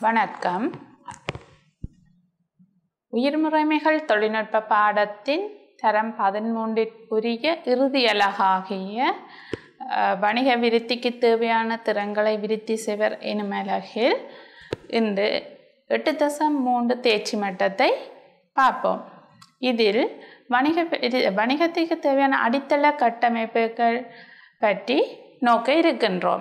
வணக்கம் உயிர்முறைமைகள் தொழில்நுட்ப பாடத்தின் தரம் பதிமூன்றிற்குரிய இறுதியலகாகிய அஹ், வணிக விருத்திக்கு தேவையான திறன்களை விருத்தி செய்வர் எனும் அலகில் இன்று எட்டு தசம் மூன்று தேர்ச்சி மட்டத்தை பார்ப்போம் இதில் வணிக விரு- வணிகத்திற்கு தேவையான அடித்தள கட்டமைப்புகள் பற்றி நோக்க இருக்கின்றோம்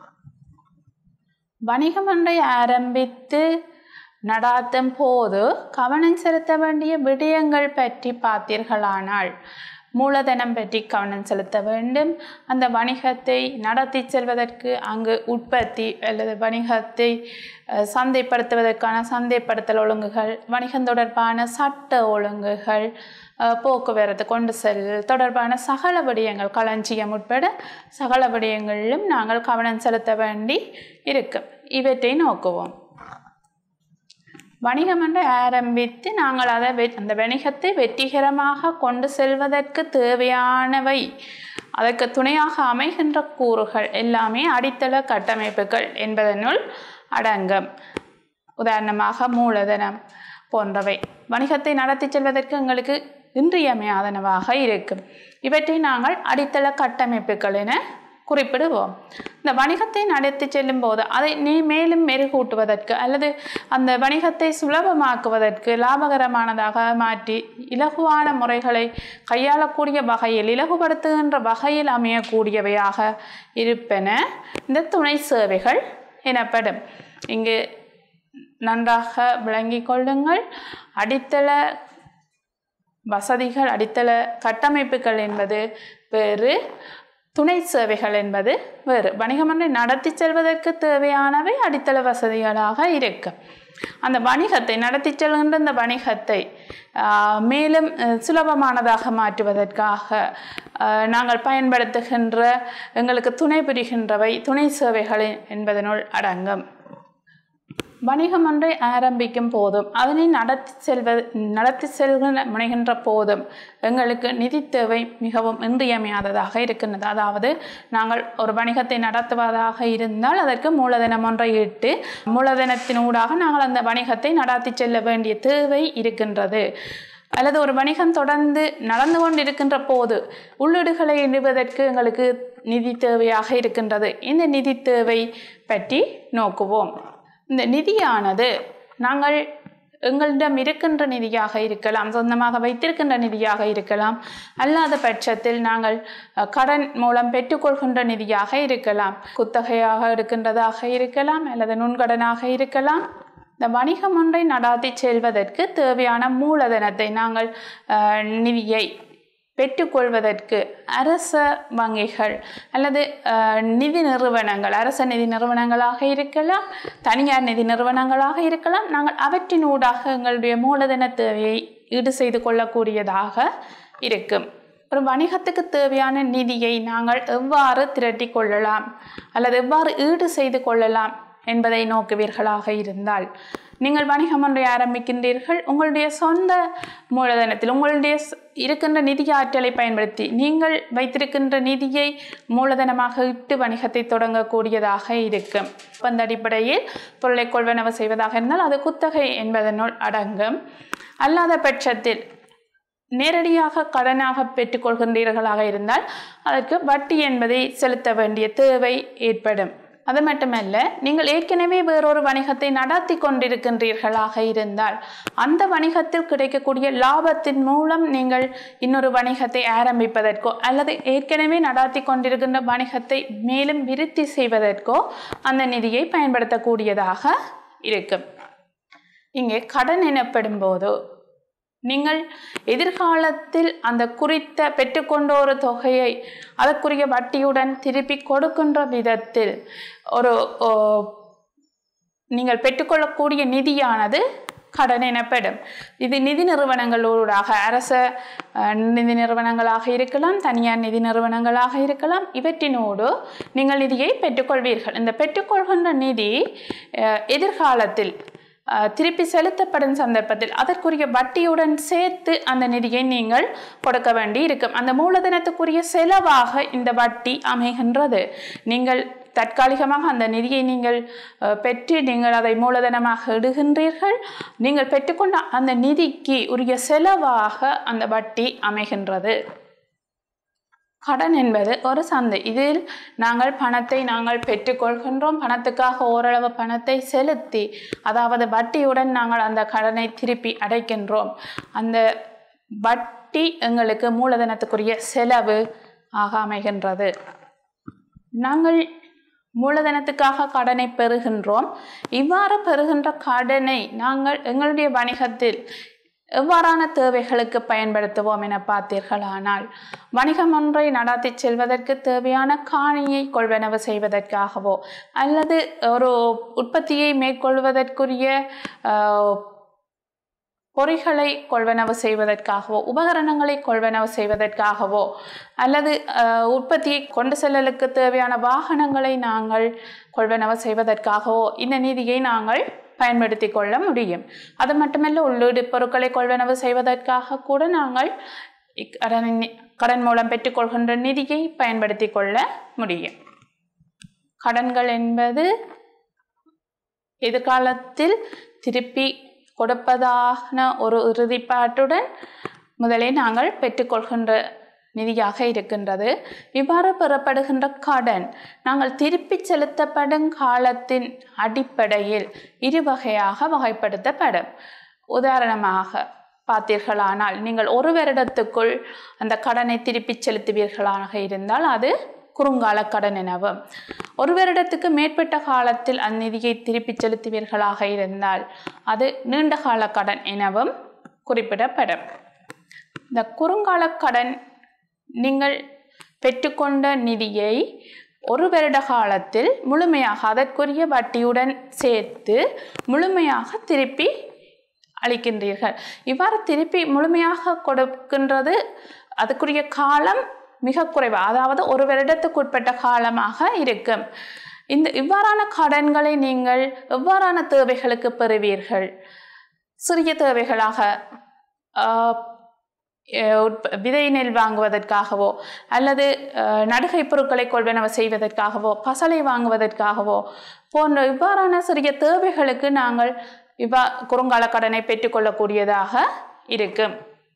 வணிகம் ஒன்றை ஆரம்பித்து நடாத்தும் போது கவனம் செலுத்த வேண்டிய விடயங்கள் பற்றி பார்த்தீர்களானால் மூலதனம் பற்றி கவனம் செலுத்த வேண்டும் அந்த வணிகத்தை நடத்தி செல்வதற்கு அங்கு உற்பத்தி அல்லது வணிகத்தை அஹ், சந்தைப்படுத்துவதற்கான சந்தைப்படுத்தல் ஒழுங்குகள் வணிகம் தொடர்பான சட்ட ஒழுங்குகள் அஹ், போக்குவரத்து கொண்டு செல் தொடர்பான சகல விடயங்கள் களஞ்சியம் உட்பட சகல விடயங்களிலும் நாங்கள் கவனம் செலுத்த வேண்டி இருக்கும் இவற்றை நோக்குவோம் வணிகம் என்று ஆரம்பித்து நாங்கள் அதை வெ அந்த வணிகத்தை வெற்றிகரமாக கொண்டு செல்வதற்கு தேவையானவை அதற்கு துணையாக அமைகின்ற கூறுகள் எல்லாமே அடித்தள கட்டமைப்புகள் என்பதனுள் அடங்கும் உதாரணமாக மூலதனம் போன்றவை வணிகத்தை நடத்தி செல்வதற்கு எங்களுக்கு இன்றியமையாதனவாக இருக்கும் இவற்றை நாங்கள் அடித்தள கட்டமைப்புகள் என குறிப்பிடுவோம் இந்த வணிகத்தை நடத்தி செல்லும் போது அதை நீ மேலும் மெருகூட்டுவதற்கு அல்லது அந்த வணிகத்தை சுலபமாக்குவதற்கு லாபகரமானதாக மாற்றி இலகுவான முறைகளை கையாளக்கூடிய வகையில் இலகுபடுத்துகின்ற வகையில் அமையக்கூடியவையாக இருப்பன இந்த துணை சேவைகள் எனப்படும் இங்கு நன்றாக விளங்கிக் கொள்ளுங்கள் அடித்தள வசதிகள் அடித்தள கட்டமைப்புகள் என்பது வேறு துணை சேவைகள் என்பது வேறு வணிகமன்றை நடத்தி செல்வதற்கு தேவையானவை அடித்தள வசதிகளாக இருக்கும் அந்த வணிகத்தை நடத்தி செல்கின்ற இந்த வணிகத்தை ஆஹ், மேலும் அஹ், சுலபமானதாக மாற்றுவதற்காக ஆஹ், நாங்கள் பயன்படுத்துகின்ற எங்களுக்கு துணை புரிகின்றவை துணை சேவைகள் என்பதனுள் அடங்கும் வணிகம் ஒன்றை ஆரம்பிக்கும் போதும் அதனை நடத்தி செல்வது நடத்தி செல்கின்ற முனைகின்ற போதும் எங்களுக்கு நிதி தேவை மிகவும் இன்றியமையாததாக இருக்கின்றது அதாவது நாங்கள் ஒரு வணிகத்தை நடத்துவதாக இருந்தால் அதற்கு மூலதனம் ஒன்றை இட்டு மூலதனத்தினூடாக நாங்கள் அந்த வணிகத்தை நடத்தி செல்ல வேண்டிய தேவை இருக்கின்றது அல்லது ஒரு வணிகம் தொடர்ந்து நடந்து கொண்டிருக்கின்ற போது உள்ளீடுகளை இடுவதற்கு எங்களுக்கு நிதி தேவையாக இருக்கின்றது இந்த நிதி தேவை பற்றி நோக்குவோம் இந்த நிதியானது நாங்கள் எங்களிடம் இருக்கின்ற நிதியாக இருக்கலாம் சொந்தமாக வைத்திருக்கின்ற நிதியாக இருக்கலாம் அல்லாத பட்சத்தில் நாங்கள் அஹ், கடன் மூலம் பெற்றுக்கொள்கின்ற நிதியாக இருக்கலாம் குத்தகையாக இருக்கின்றதாக இருக்கலாம் அல்லது நுண்கடனாக இருக்கலாம் இந்த வணிகம் ஒன்றை நடாத்தி செல்வதற்கு தேவையான மூலதனத்தை நாங்கள் அஹ், நிதியை பெற்றுக்கொள்வதற்கு அரச வங்கிகள் அல்லது அஹ், நிதி நிறுவனங்கள் அரச நிதி நிறுவனங்களாக இருக்கலாம் தனியார் நிதி நிறுவனங்களாக இருக்கலாம் நாங்கள் அவற்றினூடாக எங்களுடைய மூலதன தேவையை ஈடு செய்து கொள்ளக்கூடியதாக இருக்கும் ஒரு வணிகத்துக்கு தேவையான நிதியை நாங்கள் எவ்வாறு திரட்டி கொள்ளலாம் அல்லது எவ்வாறு ஈடு செய்து கொள்ளலாம் என்பதை நோக்குவீர்களாக இருந்தால் நீங்கள் வணிகம் ஒன்றை ஆரம்பிக்கின்றீர்கள் உங்களுடைய சொந்த மூலதனத்தில் உங்களுடைய ஸ்- இருக்கின்ற நிதி ஆற்றலை பயன்படுத்தி நீங்கள் வைத்திருக்கின்ற நிதியை மூலதனமாக இட்டு வணிகத்தை தொடங்கக்கூடியதாக இருக்கும் அந்த அடிப்படையில் பொருளை கொள்வனவு செய்வதாக இருந்தால் அது குத்தகை என்பதனுள் அடங்கும் அல்லாத பட்சத்தில் நேரடியாக கடனாக பெற்றுக்கொள்கின்றீர்களாக இருந்தால் அதற்கு வட்டி என்பதை செலுத்த வேண்டிய தேவை ஏற்படும் அது மட்டுமல்ல நீங்கள் ஏற்கனவே வேறொரு வணிகத்தை நடத்தி கொண்டிருக்கின்றீர்களாக இருந்தால் அந்த வணிகத்தில் கிடைக்கக்கூடிய லாபத்தின் மூலம் நீங்கள் இன்னொரு வணிகத்தை ஆரம்பிப்பதற்கோ அல்லது ஏற்கனவே நடாத்தி கொண்டிருக்கின்ற வணிகத்தை மேலும் விருத்தி செய்வதற்கோ அந்த நிதியை பயன்படுத்தக்கூடியதாக இருக்கும் இங்கே கடன் எனப்படும் போது நீங்கள் எதிர்காலத்தில் அந்த குறித்த பெற்றுக்கொண்ட ஒரு தொகையை அதற்குரிய வட்டியுடன் திருப்பி கொடுக்கின்ற விதத்தில் ஒரு ஓ, நீங்கள் பெற்றுக்கொள்ளக்கூடிய நிதியானது கடன் எனப்படும் இது நிதி நிறுவனங்களூடாக அரச அஹ், நிதி நிறுவனங்களாக இருக்கலாம் தனியார் நிதி நிறுவனங்களாக இருக்கலாம் இவற்றினோடு நீங்கள் நிதியை பெற்றுக்கொள்வீர்கள் இந்த பெற்றுக்கொள்கின்ற நிதி அஹ், எதிர்காலத்தில் அஹ், திருப்பி செலுத்தப்படும் சந்தர்ப்பத்தில் அதற்குரிய வட்டியுடன் சேர்த்து அந்த நிதியை நீங்கள் கொடுக்க வேண்டி இருக்கும் அந்த மூலதனத்துக்குரிய செலவாக இந்த வட்டி அமைகின்றது நீங்கள் தற்காலிகமாக அந்த நிதியை நீங்கள் அஹ், பெற்று நீங்கள் அதை மூலதனமாக இடுகின்றீர்கள் நீங்கள் பெற்றுக்கொண்ட அந்த நிதிக்கு உரிய செலவாக அந்த வட்டி அமைகின்றது கடன் என்பது ஒரு சந்தை இதில் நாங்கள் பணத்தை நாங்கள் பெற்றுக்கொள்கின்றோம் பணத்துக்காக ஓரளவு பணத்தை செலுத்தி அதாவது வட்டியுடன் நாங்கள் அந்த கடனை திருப்பி அடைக்கின்றோம் அந்த வட்டி எங்களுக்கு மூலதனத்துக்குரிய செலவு ஆக அமைகின்றது நாங்கள் மூலதனத்துக்காக கடனை பெறுகின்றோம் இவ்வாறு பெறுகின்ற கடனை நாங்கள் எங்களுடைய வணிகத்தில் எவ்வாறான தேவைகளுக்கு பயன்படுத்துவோம் என பார்த்தீர்களானால் வணிகம் ஒன்றை நடாத்தி செல்வதற்கு தேவையான காணியை கொள்வனவு செய்வதற்காகவோ அல்லது ஒரு உற்பத்தியை மேற்கொள்வதற்குரிய ஆஹ், பொறிகளை கொள்வனவு செய்வதற்காகவோ உபகரணங்களை கொள்வனவு செய்வதற்காகவோ அல்லது அஹ், உற்பத்தியை கொண்டு செல்லலுக்கு தேவையான வாகனங்களை நாங்கள் கொள்வனவு செய்வதற்காகவோ இந்த நிதியை நாங்கள் பயன்படுத்தி கொள்ள முடியும் அது மட்டுமல்ல உள்ளீடு பொருட்களை கொள்வனவு செய்வதற்காக கூட நாங்கள் இக்கடன் கடன் மூலம் பெற்றுக்கொள்கின்ற நிதியை பயன்படுத்தி கொள்ள முடியும் கடன்கள் என்பது எதிர்காலத்தில் திருப்பி கொடுப்பதான ஒரு உறுதிப்பாட்டுடன் முதலே நாங்கள் பெற்றுக்கொள்கின்ற நிதியாக இருக்கின்றது இவ்வாறு பெறப்படுகின்ற கடன் நாங்கள் திருப்பி செலுத்தப்படும் காலத்தின் அடிப்படையில் இரு வகையாக வகைப்படுத்தப்படும் உதாரணமாக பார்த்தீர்களானால் நீங்கள் ஒரு வருடத்துக்குள் அந்த கடனை திருப்பி செலுத்துவீர்களாக இருந்தால் அது குறுங்கால கடன் எனவும் ஒரு வருடத்துக்கு மேற்பட்ட காலத்தில் அந்நிதியை திருப்பி செலுத்துவீர்களாக இருந்தால் அது நீண்ட கால கடன் எனவும் குறிப்பிடப்படும் இந்த குறுங்கால கடன் நீங்கள் பெற்றுக்கொண்ட நிதியை ஒரு வருட காலத்தில் முழுமையாக அதற்குரிய வட்டியுடன் சேர்த்து முழுமையாக திருப்பி அளிக்கின்றீர்கள் இவ்வாறு திருப்பி முழுமையாக கொடுக்கின்றது அதுக்குரிய காலம் மிக குறைவு அதாவது ஒரு வருடத்துக்குட்பட்ட காலமாக இருக்கும் இந்த இவ்வாறான கடன்களை நீங்கள் எவ்வாறான தேவைகளுக்கு பெறுவீர்கள் சிறிய தேவைகளாக ஆஹ், அஹ், உற்ப- விதை நெல் வாங்குவதற்காகவோ அல்லது அஹ், நடுகை பொருட்களை கொள்வனவு செய்வதற்காகவோ பசலை வாங்குவதற்காகவோ போன்ற இவ்வாறான சிறிய தேவைகளுக்கு நாங்கள் இவ்வா குறுங்கால கடனை பெற்றுக்கொள்ளக்கூடியதாக இருக்கும்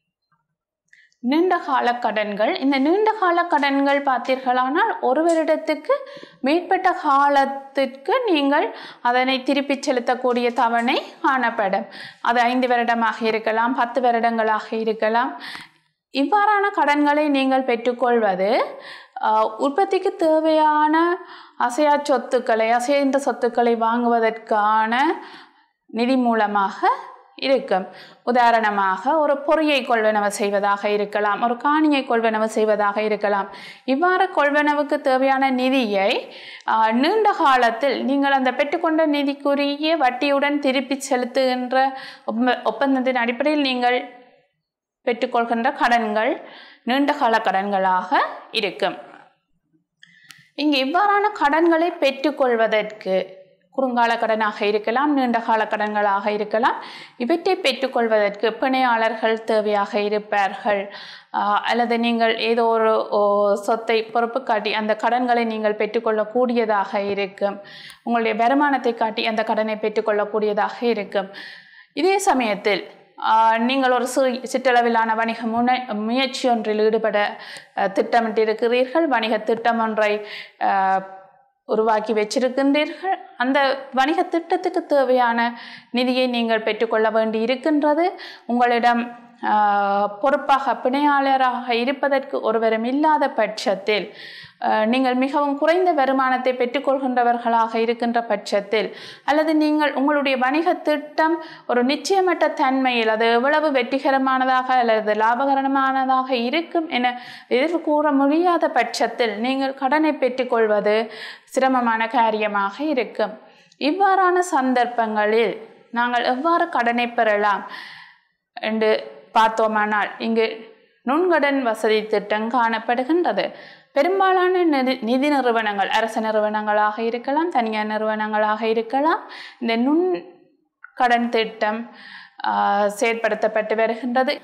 நீண்ட கால கடன்கள் இந்த நீண்ட கால கடன்கள் பார்த்தீர்களானால் ஒரு வருடத்துக்கு மேற்பட்ட காலத்திற்கு நீங்கள் அதனை திருப்பி செலுத்தக்கூடிய தவணை காணப்படும் அது ஐந்து வருடமாக இருக்கலாம் பத்து வருடங்களாக இருக்கலாம் இவ்வாறான கடன்களை நீங்கள் பெற்றுக்கொள்வது ஆஹ், உற்பத்திக்கு தேவையான அசையா சொத்துக்களை அசைந்த சொத்துக்களை வாங்குவதற்கான நிதி மூலமாக இருக்கும் உதாரணமாக ஒரு பொறியை கொள்வனவு செய்வதாக இருக்கலாம் ஒரு காணியை கொள்வனவு செய்வதாக இருக்கலாம் இவ்வாறு கொள்வனவுக்கு தேவையான நிதியை ஆஹ், நீண்ட காலத்தில் நீங்கள் அந்த பெற்றுக்கொண்ட நிதிக்குரிய வட்டியுடன் திருப்பி செலுத்துகின்ற ஒப்ப- ஒப்பந்தத்தின் அடிப்படையில் நீங்கள் பெற்றுக்கொள்கின்ற கடன்கள் நீண்ட கால கடன்களாக இருக்கும் இங்கு இவ்வாறான கடன்களை பெற்றுக்கொள்வதற்கு குறுங்கால கடனாக இருக்கலாம் நீண்ட கால கடன்களாக இருக்கலாம் இவற்றை பெற்றுக்கொள்வதற்கு பிணையாளர்கள் தேவையாக இருப்பார்கள் ஆஹ் அல்லது நீங்கள் ஏதோ ஒரு ஓ, சொத்தை பொறுப்பு காட்டி அந்த கடன்களை நீங்கள் பெற்றுக்கொள்ளக்கூடியதாக இருக்கும் உங்களுடைய வருமானத்தை காட்டி அந்த கடனை பெற்றுக்கொள்ளக்கூடியதாக இருக்கும் இதே சமயத்தில் ஆஹ், நீங்கள் ஒரு சிறு சிற்றளவிலான வணிக முனை முயற்சி ஒன்றில் ஈடுபட அஹ், திட்டமிட்டிருக்கிறீர்கள் வணிக திட்டம் ஒன்றை ஆஹ், உருவாக்கி வச்சிருக்கின்றீர்கள் அந்த வணிக திட்டத்துக்கு தேவையான நிதியை நீங்கள் பெற்றுக்கொள்ள வேண்டி இருக்கின்றது உங்களிடம் ஆஹ், பொறுப்பாக பிணையாளராக இருப்பதற்கு ஒருவரும் இல்லாத பட்சத்தில் ஆஹ், நீங்கள் மிகவும் குறைந்த வருமானத்தை பெற்றுக்கொள்கின்றவர்களாக இருக்கின்ற பட்சத்தில் அல்லது நீங்கள் உங்களுடைய வணிக திட்டம் ஒரு நிச்சயமற்ற தன்மையில் அது எவ்வளவு வெற்றிகரமானதாக அல்லது லாபகரமானதாக இருக்கும் என எதிர்வு கூற முடியாத பட்சத்தில் நீங்கள் கடனை பெற்றுக்கொள்வது சிரமமான காரியமாக இருக்கும் இவ்வாறான சந்தர்ப்பங்களில் நாங்கள் எவ்வாறு கடனை பெறலாம் என்று பார்த்தோமானால் இங்கு நுண்கடன் வசதி திட்டம் காணப்படுகின்றது பெரும்பாலான நிதி நிதி நிறுவனங்கள் அரசு நிறுவனங்களாக இருக்கலாம் தனியார் நிறுவனங்களாக இருக்கலாம் இந்த நுண் கடன் திட்டம் ஆஹ், செயற்படுத்தப்பட்டு வருகின்றது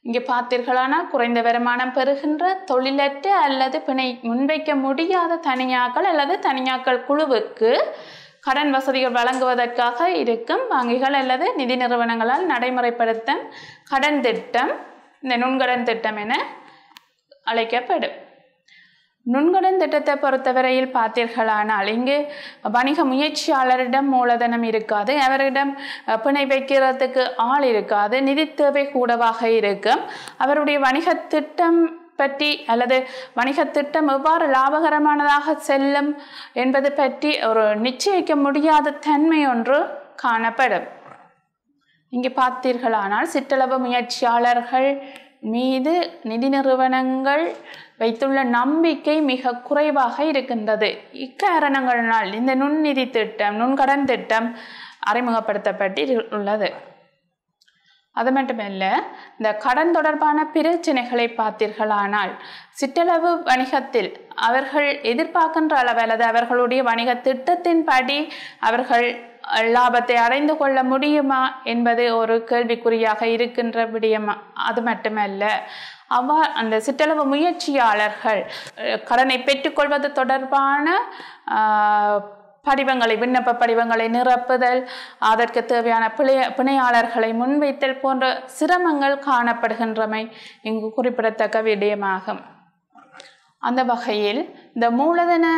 இங்கே பார்த்தீர்களானால் குறைந்த வருமானம் பெறுகின்ற தொழிலற்ற அல்லது பிணை முன்வைக்க முடியாத தனியாக்கள் அல்லது தனியாக்கள் குழுவுக்கு கடன் வசதிகள் வழங்குவதற்காக இருக்கும் வங்கிகள் அல்லது நிதி நிறுவனங்களால் நடைமுறைப்படுத்தும் கடன் திட்டம் இந்த நுண்கடன் திட்டம் என அழைக்கப்படும் நுண்கடன் திட்டத்தை பொறுத்தவரையில் பார்த்தீர்களானால் இங்கு வணிக முயற்சியாளரிடம் மூலதனம் இருக்காது அவரிடம் அஹ், பிணை வைக்கிறதுக்கு ஆள் இருக்காது நிதி தேவை கூடவாக இருக்கும் அவருடைய வணிக திட்டம் பற்றி அல்லது வணிக திட்டம் எவ்வாறு லாபகரமானதாக செல்லும் என்பது பற்றி ஒரு நிச்சயிக்க முடியாத தன்மை ஒன்று காணப்படும் இங்கே பார்த்தீர்களானால் சிற்றளவு முயற்சியாளர்கள் மீது நிதி நிறுவனங்கள் வைத்துள்ள நம்பிக்கை மிக குறைவாக இருக்கின்றது இக்காரணங்களினால் இந்த நுண்நிதி திட்டம் நுண்கடன் திட்டம் அறிமுகப்படுத்தப்பட்டு இரு- உள்ளது அது மட்டுமல்ல இந்த கடன் தொடர்பான பிரச்சனைகளை பார்த்தீர்களானால் சிற்றளவு வணிகத்தில் அவர்கள் எதிர்பார்க்கின்ற அளவு அல்லது அவர்களுடைய வணிக திட்டத்தின்படி அவர்கள் லாபத்தை அடைந்து கொள்ள முடியுமா என்பது ஒரு கேள்விக்குறியாக இருக்கின்ற விடயம் அது மட்டுமல்ல அவ்வா அந்த சிற்றளவு முயற்சியாளர்கள் அஹ், கடனை பெற்றுக்கொள்வது தொடர்பான ஆஹ், படிவங்களை விண்ணப்ப படிவங்களை நிரப்புதல் அதற்கு தேவையான பிழைய பிணையாளர்களை முன்வைத்தல் போன்ற சிரமங்கள் காணப்படுகின்றமை இங்கு குறிப்பிடத்தக்க விடயமாகும் அந்த வகையில் இந்த மூலதன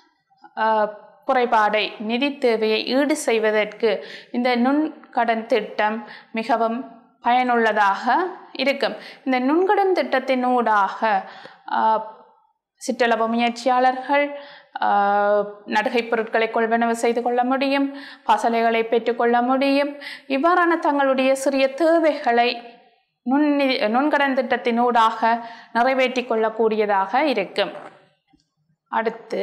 ஆஹ், குறைபாடை நிதி தேவையை ஈடு செய்வதற்கு இந்த நுண்கடன் திட்டம் மிகவும் பயனுள்ளதாக இருக்கும் இந்த நுண்கடன் திட்டத்தினூடாக ஆஹ், சிற்றளவு முயற்சியாளர்கள் ஆஹ், நடுகைப் பொருட்களை கொள்வனவு செய்து கொள்ள முடியும் பசலைகளை பெற்றுக்கொள்ள முடியும் இவ்வாறான தங்களுடைய சிறிய தேவைகளை நுண்ணிதி நுண்கடன் திட்டத்தினூடாக நிறைவேற்றி கொள்ளக்கூடியதாக இருக்கும் அடுத்து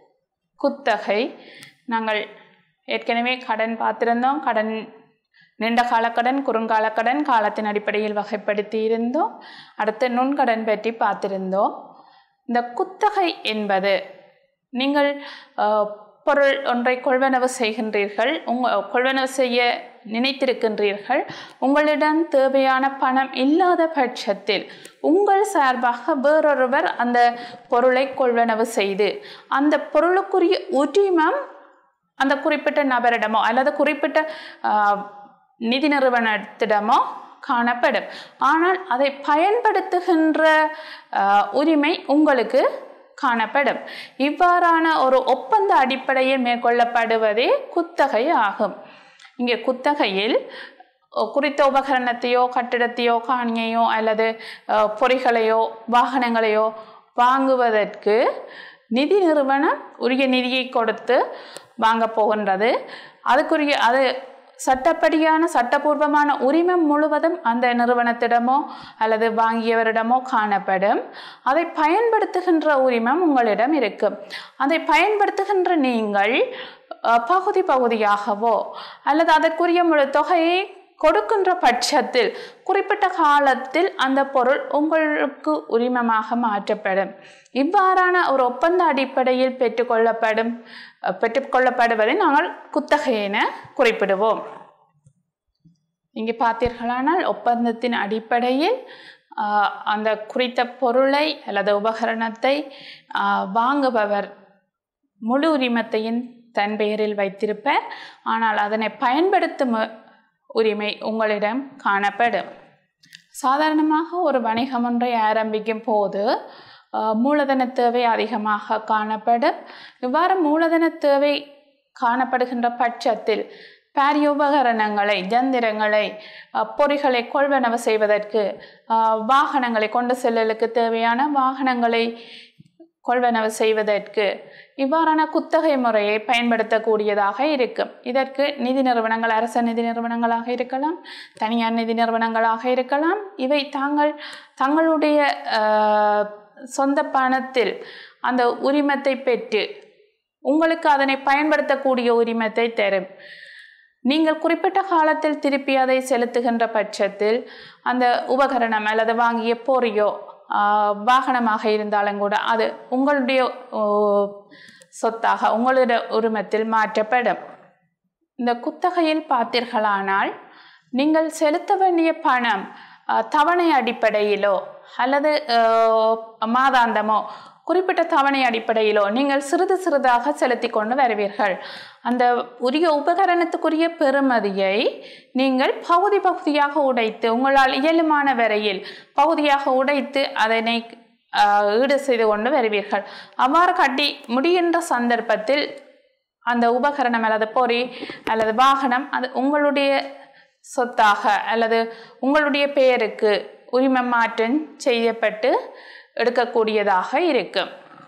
குத்தகை நாங்கள் ஏற்கனவே கடன் பார்த்திருந்தோம் கடன் நீண்ட கால கடன் குறுங்கால கடன் காலத்தின் அடிப்படையில் வகைப்படுத்தி இருந்தோம் அடுத்து நுண்கடன் பற்றி பார்த்திருந்தோம் இந்த குத்தகை என்பது நீங்கள் அஹ், பொருள் ஒன்றை கொள்வனவு செய்கின்றீர்கள் உங்க கொள்வனவு செய்ய நினைத்திருக்கின்றீர்கள் உங்களிடம் தேவையான பணம் இல்லாத பட்சத்தில் உங்கள் சார்பாக வேறொருவர் அந்த பொருளை கொள்வனவு செய்து அந்த பொருளுக்குரிய உரிமம் அந்த குறிப்பிட்ட நபரிடமோ அல்லது குறிப்பிட்ட ஆஹ், நிதி நிறுவனத்திடமோ காணப்படும் ஆனால் அதை பயன்படுத்துகின்ற ஆஹ், உரிமை உங்களுக்கு காணப்படும் இவ்வாறான ஒரு ஒப்பந்த அடிப்படையில் மேற்கொள்ளப்படுவதே குத்தகை ஆகும் இங்கே குத்தகையில் அஹ், குறித்த உபகரணத்தையோ கட்டிடத்தையோ காணியையோ அல்லது அஹ், பொறிகளையோ வாகனங்களையோ வாங்குவதற்கு நிதி நிறுவனம் உரிய நிதியை கொடுத்து வாங்க போகின்றது அதுக்குரிய அது சட்டப்படியான சட்டபூர்வமான உரிமம் முழுவதும் அந்த நிறுவனத்திடமோ அல்லது வாங்கியவரிடமோ காணப்படும் அதை பயன்படுத்துகின்ற உரிமம் உங்களிடம் இருக்கும் அதை பயன்படுத்துகின்ற நீங்கள் அஹ், பகுதி பகுதியாகவோ அல்லது அதற்குரிய முழு தொகையை கொடுக்கின்ற பட்சத்தில் குறிப்பிட்ட காலத்தில் அந்த பொருள் உங்களுக்கு உரிமமாக மாற்றப்படும் இவ்வாறான ஒரு ஒப்பந்த அடிப்படையில் பெற்றுக்கொள்ளப்படும் அஹ், பெற்றுக்கொள்ளப்படுவதை நாங்கள் குத்தகை என குறிப்பிடுவோம் இங்கே பார்த்தீர்களானால் ஒப்பந்தத்தின் அடிப்படையில் ஆஹ், அந்த குறித்த பொருளை அல்லது உபகரணத்தை ஆஹ், வாங்குபவர் முழு உரிமத்தையும் தன் பெயரில் வைத்திருப்பார் ஆனால் அதனை பயன்படுத்தும் உரிமை உங்களிடம் காணப்படும் சாதாரணமாக ஒரு வணிகம் ஒன்றை ஆரம்பிக்கும் போது ஆஹ், மூலதன தேவை அதிகமாக காணப்படும் இவ்வாறு மூலதன தேவை காணப்படுகின்ற பட்சத்தில் பாரிய உபகரணங்களை ஜந்திரங்களை அஹ், பொறிகளை கொள்வனவு செய்வதற்கு அஹ், வாகனங்களை கொண்டு செல்லலுக்கு தேவையான வாகனங்களை கொள்வனவு செய்வதற்கு இவ்வாறான குத்தகை முறையை பயன்படுத்தக்கூடியதாக இருக்கும் இதற்கு நிதி நிறுவனங்கள் அரச நிதி நிறுவனங்களாக இருக்கலாம் தனியார் நிதி நிறுவனங்களாக இருக்கலாம் இவை தாங்கள் தங்களுடைய அஹ், சொந்த பணத்தில் அந்த உரிமத்தை பெற்று உங்களுக்கு அதனை பயன்படுத்தக்கூடிய உரிமத்தை தரும் நீங்கள் குறிப்பிட்ட காலத்தில் திருப்பி அதை செலுத்துகின்ற பட்சத்தில் அந்த உபகரணம் அல்லது வாங்கிய பொறியோ ஆஹ், வாகனமாக இருந்தாலும் கூட அது உங்களுடைய ஓ, சொத்தாக உங்களுடைய உரிமத்தில் மாற்றப்படும் இந்த குத்தகையில் பார்த்தீர்களானால் நீங்கள் செலுத்த வேண்டிய பணம் அஹ், தவணை அடிப்படையிலோ அல்லது அஹ், மாதாந்தமோ குறிப்பிட்ட தவணை அடிப்படையிலோ நீங்கள் சிறிது சிறிதாக செலுத்தி கொண்டு வருவீர்கள் அந்த உரிய உபகரணத்துக்குரிய பெறுமதியை நீங்கள் பகுதி பகுதியாக உடைத்து உங்களால் இயலுமான வரையில் பகுதியாக உடைத்து அதனை ஆஹ், ஈடு செய்து கொண்டு வருவீர்கள் அவ்வாறு கட்டி முடிகின்ற சந்தர்ப்பத்தில் அந்த உபகரணம் அல்லது பொறி அல்லது வாகனம் அது உங்களுடைய சொத்தாக அல்லது உங்களுடைய பெயருக்கு உரிமம் மாற்றம் செய்யப்பட்டு எடுக்கக்கூடியதாக இருக்கும்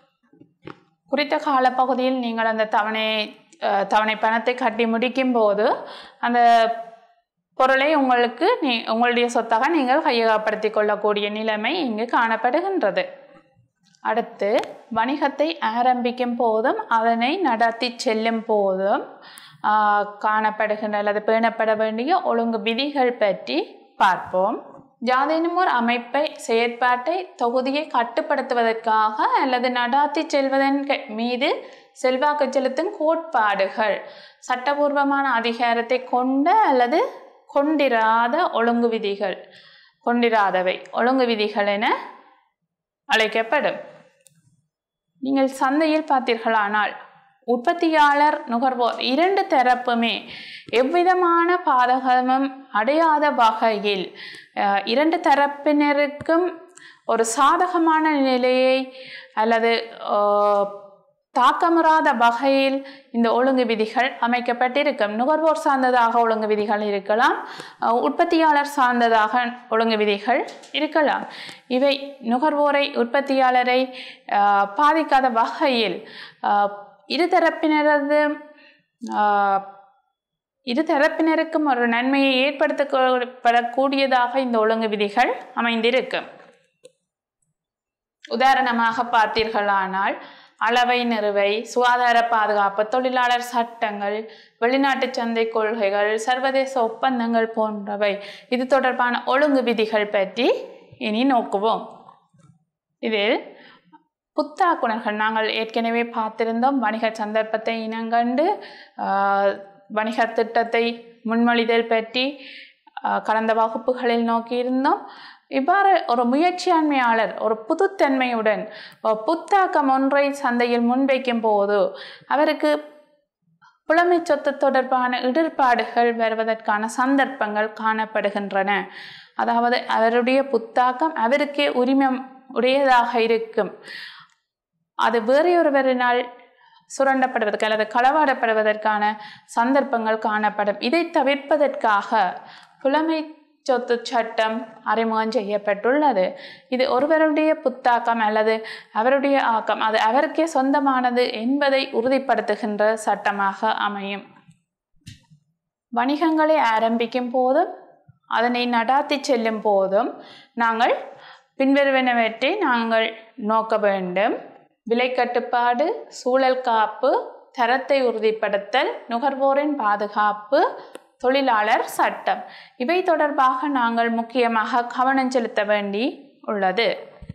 குறித்த காலப்பகுதியில் நீங்கள் அந்த தவணை அஹ், தவணை பணத்தை கட்டி முடிக்கும் போது அந்த பொருளை உங்களுக்கு நீ உங்களுடைய சொத்தாக நீங்கள் கையகப்படுத்தி கொள்ளக்கூடிய நிலைமை இங்கு காணப்படுகின்றது அடுத்து வணிகத்தை ஆரம்பிக்கும் போதும் அதனை நடத்தி செல்லும் போதும் ஆஹ், காணப்படுகின்ற அல்லது பேணப்பட வேண்டிய ஒழுங்கு விதிகள் பற்றி பார்ப்போம் யாதேனும் ஒரு அமைப்பை செயற்பாட்டை தொகுதியை கட்டுப்படுத்துவதற்காக அல்லது நடாத்தி செல்வதன் க- மீது செல்வாக்கு செலுத்தும் கோட்பாடுகள் சட்டபூர்வமான அதிகாரத்தை கொண்ட அல்லது கொண்டிராத ஒழுங்கு விதிகள் கொண்டிராதவை ஒழுங்கு விதிகள் என அழைக்கப்படும் நீங்கள் சந்தையில் பார்த்தீர்களானால் உற்பத்தியாளர் நுகர்வோர் இரண்டு தரப்புமே எவ்விதமான பாதகமும் அடையாத வகையில் அஹ், இரண்டு தரப்பினருக்கும் ஒரு சாதகமான நிலையை அல்லது அஹ், தாக்கமுறாத வகையில் இந்த ஒழுங்கு விதிகள் அமைக்கப்பட்டிருக்கும் நுகர்வோர் சார்ந்ததாக ஒழுங்கு விதிகள் இருக்கலாம் அஹ், உற்பத்தியாளர் சார்ந்ததாக ஒழுங்கு விதிகள் இருக்கலாம் இவை நுகர்வோரை உற்பத்தியாளரை அஹ், பாதிக்காத வகையில் அஹ், இருதரப்பினரது அஹ், இரு தரப்பினருக்கும் ஒரு நன்மையை ஏற்படுத்தப்படக்கூடியதாக இந்த ஒழுங்கு விதிகள் அமைந்திருக்கும் உதாரணமாக பார்த்தீர்களானால் அளவை நிறுவை சுகாதார பாதுகாப்பு தொழிலாளர் சட்டங்கள் வெளிநாட்டு சந்தை கொள்கைகள் சர்வதேச ஒப்பந்தங்கள் போன்றவை இது தொடர்பான ஒழுங்கு விதிகள் பற்றி இனி நோக்குவோம் இதில் புத்தாக்குனர்கள் நாங்கள் ஏற்கனவே பார்த்திருந்தோம் வணிக சந்தர்ப்பத்தை இனங்கண்டு ஆஹ், வணிக திட்டத்தை முன்மொழிதல் பற்றி ஆஹ், கடந்த வகுப்புகளில் நோக்கியிருந்தோம் இவ்வாறு ஒரு முயற்சியாண்மையாளர் ஒரு புதுத்தன்மையுடன் ஒரு புத்தாக்கம் ஒன்றை சந்தையில் முன்வைக்கும் போது அவருக்கு புலமை சொத்து தொடர்பான இடர்பாடுகள் வருவதற்கான சந்தர்ப்பங்கள் காணப்படுகின்றன அதாவது அவருடைய புத்தாக்கம் அவருக்கே உரிமம் உடையதாக இருக்கும் அது வேறு ஒருவரினால் சுரண்டப்படுவதற்கு அல்லது களவாடப்படுவதற்கான சந்தர்ப்பங்கள் காணப்படும் இதை தவிர்ப்பதற்காக புலமை சொத்து சட்டம் அறிமுகம் செய்யப்பட்டுள்ளது இது ஒருவருடைய புத்தாக்கம் அல்லது அவருடைய ஆக்கம் அது அவருக்கே சொந்தமானது என்பதை உறுதிப்படுத்துகின்ற சட்டமாக அமையும் வணிகங்களை ஆரம்பிக்கும் போதும் அதனை நடாத்தி செல்லும் போதும் நாங்கள் பின்வருவனவற்றை நாங்கள் நோக்க வேண்டும் விலை கட்டுப்பாடு சூழல் காப்பு தரத்தை உறுதிப்படுத்தல் நுகர்வோரின் பாதுகாப்பு தொழிலாளர் சட்டம் இவை தொடர்பாக நாங்கள் முக்கியமாக கவனம் செலுத்த வேண்டி உள்ளது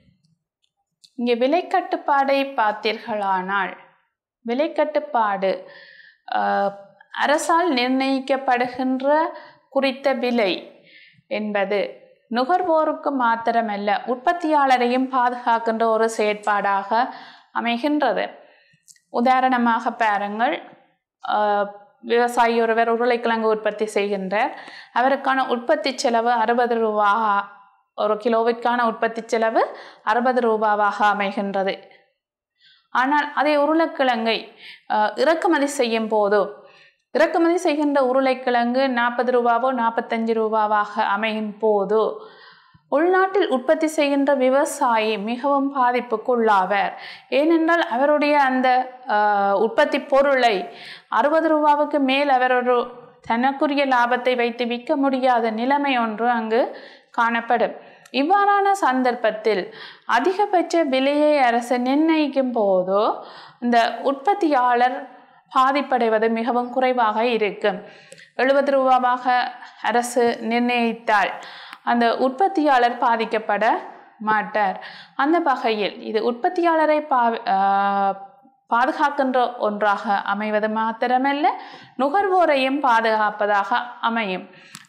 இங்கே விலை கட்டுப்பாடை பார்த்தீர்களானால் விலை கட்டுப்பாடு ஆஹ், அரசால் நிர்ணயிக்கப்படுகின்ற குறித்த விலை என்பது நுகர்வோருக்கு மாத்திரமல்ல உற்பத்தியாளரையும் பாதுகாக்கின்ற ஒரு செயற்பாடாக அமைகின்றது உதாரணமாக பாருங்கள் ஆஹ், விவசாயி ஒருவர் உருளைக்கிழங்கு உற்பத்தி செய்கின்றார் அவருக்கான உற்பத்தி செலவு அறுபது ரூபா ஒரு கிலோவிற்கான உற்பத்தி செலவு அறுபது ரூபாவாக அமைகின்றது ஆனால் அதே உருளைக்கிழங்கை ஆஹ், இறக்குமதி செய்யும் போதோ இறக்குமதி செய்கின்ற உருளைக்கிழங்கு நாற்பது ரூபாவோ நாற்பத்தஞ்சு ரூபாவாக அமையும் போது உள்நாட்டில் உற்பத்தி செய்கின்ற விவசாயி மிகவும் பாதிப்புக்குள்ளாவர் ஏனென்றால் அவருடைய அந்த ஆஹ், உற்பத்தி பொருளை அறுபது ரூபாவுக்கு மேல் அவர் ஒரு தனக்குரிய லாபத்தை வைத்து விற்க முடியாத நிலைமை ஒன்று அங்கு காணப்படும் இவ்வாறான சந்தர்ப்பத்தில் அதிகபட்ச விலையை அரசு நிர்ணயிக்கும் போதோ இந்த உற்பத்தியாளர் பாதிப்படைவது மிகவும் குறைவாக இருக்கும் எழுபது ரூபாவாக அரசு நிர்ணயித்தால் அந்த உற்பத்தியாளர் பாதிக்கப்பட மாட்டார் அந்த வகையில் இது உற்பத்தியாளரை பா ஆஹ் பாதுகாக்கின்ற ஒன்றாக அமைவது மாத்திரமல்ல நுகர்வோரையும் பாதுகாப்பதாக அமையும்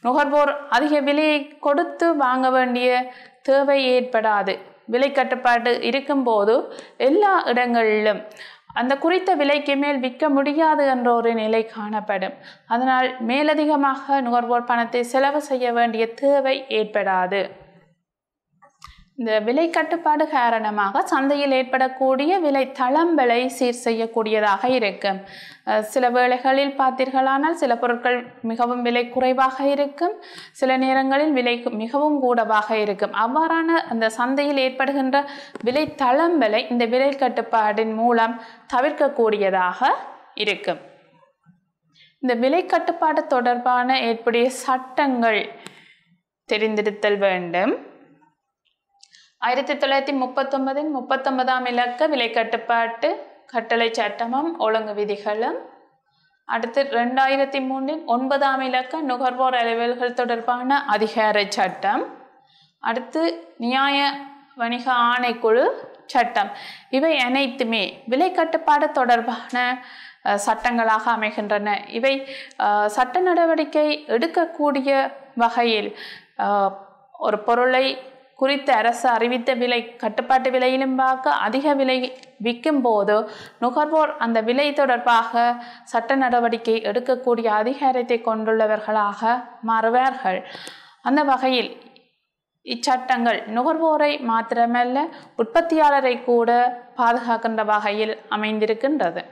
நுகர்வோர் அதிக விலையை கொடுத்து வாங்க வேண்டிய தேவை ஏற்படாது விலை கட்டுப்பாடு இருக்கும்போது எல்லா இடங்களிலும் அந்த குறித்த விலைக்கு மேல் விற்க முடியாது என்ற ஒரு நிலை காணப்படும் அதனால் மேலதிகமாக நுகர்வோர் பணத்தை செலவு செய்ய வேண்டிய தேவை ஏற்படாது இந்த விலை கட்டுப்பாடு காரணமாக சந்தையில் ஏற்படக்கூடிய விலை தளம்பலை சீர் செய்யக்கூடியதாக இருக்கும் அஹ் சில வேளைகளில் பார்த்தீர்களானால் சில பொருட்கள் மிகவும் விலை குறைவாக இருக்கும் சில நேரங்களில் விலை மிகவும் கூடவாக இருக்கும் அவ்வாறான அந்த சந்தையில் ஏற்படுகின்ற விலை தளம்பலை இந்த விலை கட்டுப்பாடின் மூலம் தவிர்க்கக்கூடியதாக இருக்கும் இந்த விலை கட்டுப்பாடு தொடர்பான ஏற்புடைய சட்டங்கள் தெரிந்திருத்தல் வேண்டும் ஆயிரத்தி தொள்ளாயிரத்தி முப்பத்தொன்பதின் முப்பத்தொன்பதாம் இலக்க விலை கட்டுப்பாட்டு கட்டளை சட்டமும் ஒழுங்கு விதிகளும் அடுத்து ரெண்டாயிரத்தி மூன்றின் ஒன்பதாம் இலக்க நுகர்வோர் அலுவல்கள் தொடர்பான அதிகார சட்டம் அடுத்து நியாய வணிக ஆணைக்குழு சட்டம் இவை அனைத்துமே விலை கட்டுப்பாடு தொடர்பான அஹ், சட்டங்களாக அமைகின்றன இவை அஹ், சட்ட நடவடிக்கை எடுக்கக்கூடிய வகையில் அஹ், ஒரு பொருளை குறித்த அரசு அறிவித்த விலை கட்டுப்பாட்டு விலையிலும் பார்க்க அதிக விலை விற்கும் போது நுகர்வோர் அந்த விலை தொடர்பாக சட்ட நடவடிக்கை எடுக்கக்கூடிய அதிகாரத்தை கொண்டுள்ளவர்களாக மாறுவார்கள் அந்த வகையில் இச்சட்டங்கள் நுகர்வோரை மாத்திரமல்ல உற்பத்தியாளரை கூட பாதுகாக்கின்ற வகையில் அமைந்திருக்கின்றது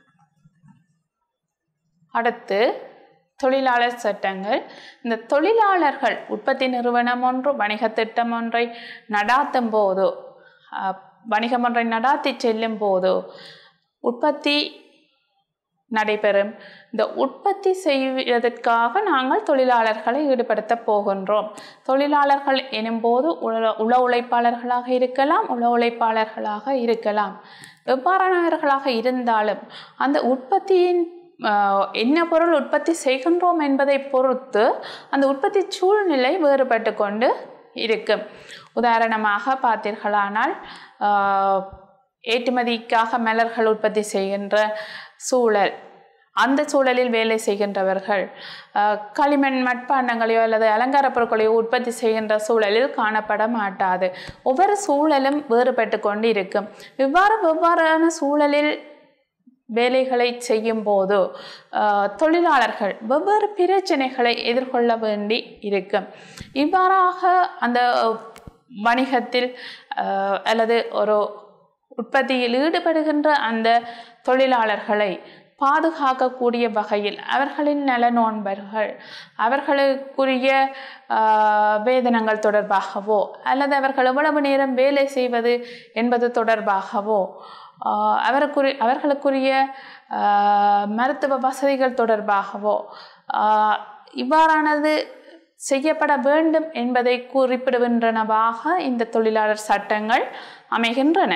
அடுத்து தொழிலாளர் சட்டங்கள் இந்த தொழிலாளர்கள் உற்பத்தி நிறுவனம் ஒன்று வணிக திட்டம் ஒன்றை நடாத்தும் போதோ அஹ், வணிகம் ஒன்றை நடாத்தி செல்லும் போதோ உற்பத்தி நடைபெறும் இந்த உற்பத்தி செய்வதற்காக நாங்கள் தொழிலாளர்களை ஈடுபடுத்த போகின்றோம் தொழிலாளர்கள் எனும்போது உள உள உழைப்பாளர்களாக இருக்கலாம் உள உழைப்பாளர்களாக இருக்கலாம் எவ்வாறானவர்களாக இருந்தாலும் அந்த உற்பத்தியின் ஆஹ், என்ன பொருள் உற்பத்தி செய்கின்றோம் என்பதை பொறுத்து அந்த உற்பத்தி சூழ்நிலை வேறுபட்டு கொண்டு இருக்கும் உதாரணமாக பார்த்தீர்களானால் ஆஹ், ஏற்றுமதிக்காக மலர்கள் உற்பத்தி செய்கின்ற சூழல் அந்த சூழலில் வேலை செய்கின்றவர்கள் அஹ், களிமண் மட்பாண்டங்களையோ அல்லது அலங்கார பொருட்களையோ உற்பத்தி செய்கின்ற சூழலில் காணப்பட மாட்டாது ஒவ்வொரு சூழலும் வேறுபட்டு கொண்டு இருக்கும் இவ்வாறு வெவ்வாறான சூழலில் வேலைகளை செய்யும் போது அஹ், தொழிலாளர்கள் வெவ்வேறு பிரச்சனைகளை எதிர்கொள்ள வேண்டி இருக்கும் இவ்வாறாக அந்த வணிகத்தில் அஹ், அல்லது ஒரு உற்பத்தியில் ஈடுபடுகின்ற அந்த தொழிலாளர்களை பாதுகாக்கக்கூடிய வகையில் அவர்களின் நலனோன்பர்கள் அவர்களுக்குரிய ஆஹ், வேதனங்கள் தொடர்பாகவோ அல்லது அவர்கள் எவ்வளவு நேரம் வேலை செய்வது என்பது தொடர்பாகவோ ஆஹ், அவருக்குரிய அவர்களுக்குரிய ஆஹ், மருத்துவ வசதிகள் தொடர்பாகவோ ஆஹ், இவ்வாறானது செய்யப்பட வேண்டும் என்பதை குறிப்பிடுகின்றனவாக இந்த தொழிலாளர் சட்டங்கள் அமைகின்றன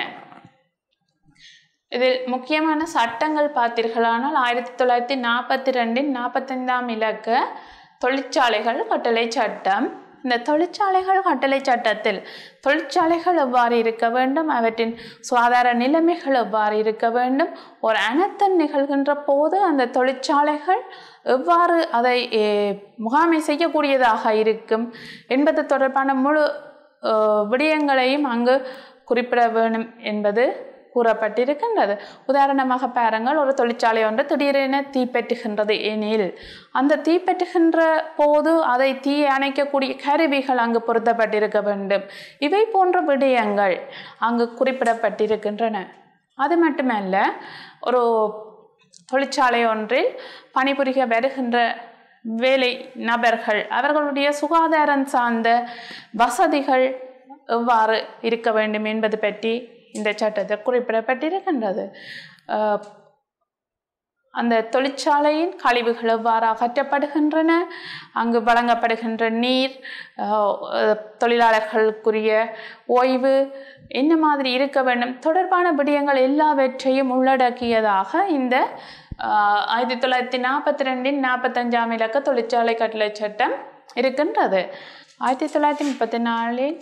இதில் முக்கியமான சட்டங்கள் பார்த்தீர்களானால் ஆயிரத்தி தொள்ளாயிரத்தி நாற்பத்தி ரெண்டின் நாற்பத்தைந்தாம் இலக்க தொழிற்சாலைகள் கட்டளை சட்டம் இந்த தொழிற்சாலைகள் கட்டளை சட்டத்தில் தொழிற்சாலைகள் எவ்வாறு இருக்க வேண்டும் அவற்றின் சுகாதார நிலைமைகள் எவ்வாறு இருக்க வேண்டும் ஒரு அனர்த்தம் நிகழ்கின்ற போது அந்த தொழிற்சாலைகள் எவ்வாறு அதை eh, முகாமை செய்யக்கூடியதாக இருக்கும் என்பது தொடர்பான முழு அஹ், விடயங்களையும் அங்கு குறிப்பிட வேண்டும் என்பது கூறப்பட்டிருக்கின்றது உதாரணமாக பாருங்கள் ஒரு தொழிற்சாலை ஒன்று திடீரென தீப்பெற்றுகின்றது எனில் அந்த தீப்பெற்றுகின்ற போது அதை தீ அணைக்கக்கூடிய கருவிகள் அங்கு பொருத்தப்பட்டிருக்க வேண்டும் இவை போன்ற விடயங்கள் அங்கு குறிப்பிடப்பட்டிருக்கின்றன அது மட்டுமல்ல ஒரு தொழிற்சாலை ஒன்றில் பணிபுரிய வருகின்ற வேலை நபர்கள் அவர்களுடைய சுகாதாரம் சார்ந்த வசதிகள் எவ்வாறு இருக்க வேண்டும் என்பது பற்றி இந்த சட்டத்தில் குறிப்பிடப்பட்டிருக்கின்றது அஹ், அந்த தொழிற்சாலையின் கழிவுகள் எவ்வாறு அகற்றப்படுகின்றன அங்கு வழங்கப்படுகின்ற நீர் அஹ், அஹ், தொழிலாளர்களுக்குரிய ஓய்வு என்ன மாதிரி இருக்க வேண்டும் தொடர்பான விடயங்கள் எல்லாவற்றையும் உள்ளடக்கியதாக இந்த அஹ், ஆயிரத்தி தொள்ளாயிரத்தி நாற்பத்தி ரெண்டின் நாற்பத்தஞ்சாம் இலக்க தொழிற்சாலை கட்டளை சட்டம் இருக்கின்றது ஆயிரத்தி தொள்ளாயிரத்தி முப்பத்தி நாலில்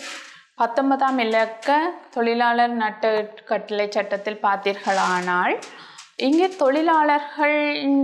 பத்தொன்பதாம் இலக்க தொழிலாளர் நட்ட கட்டளை சட்டத்தில் பார்த்தீர்களானால் இங்கே தொழிலாளர்கள்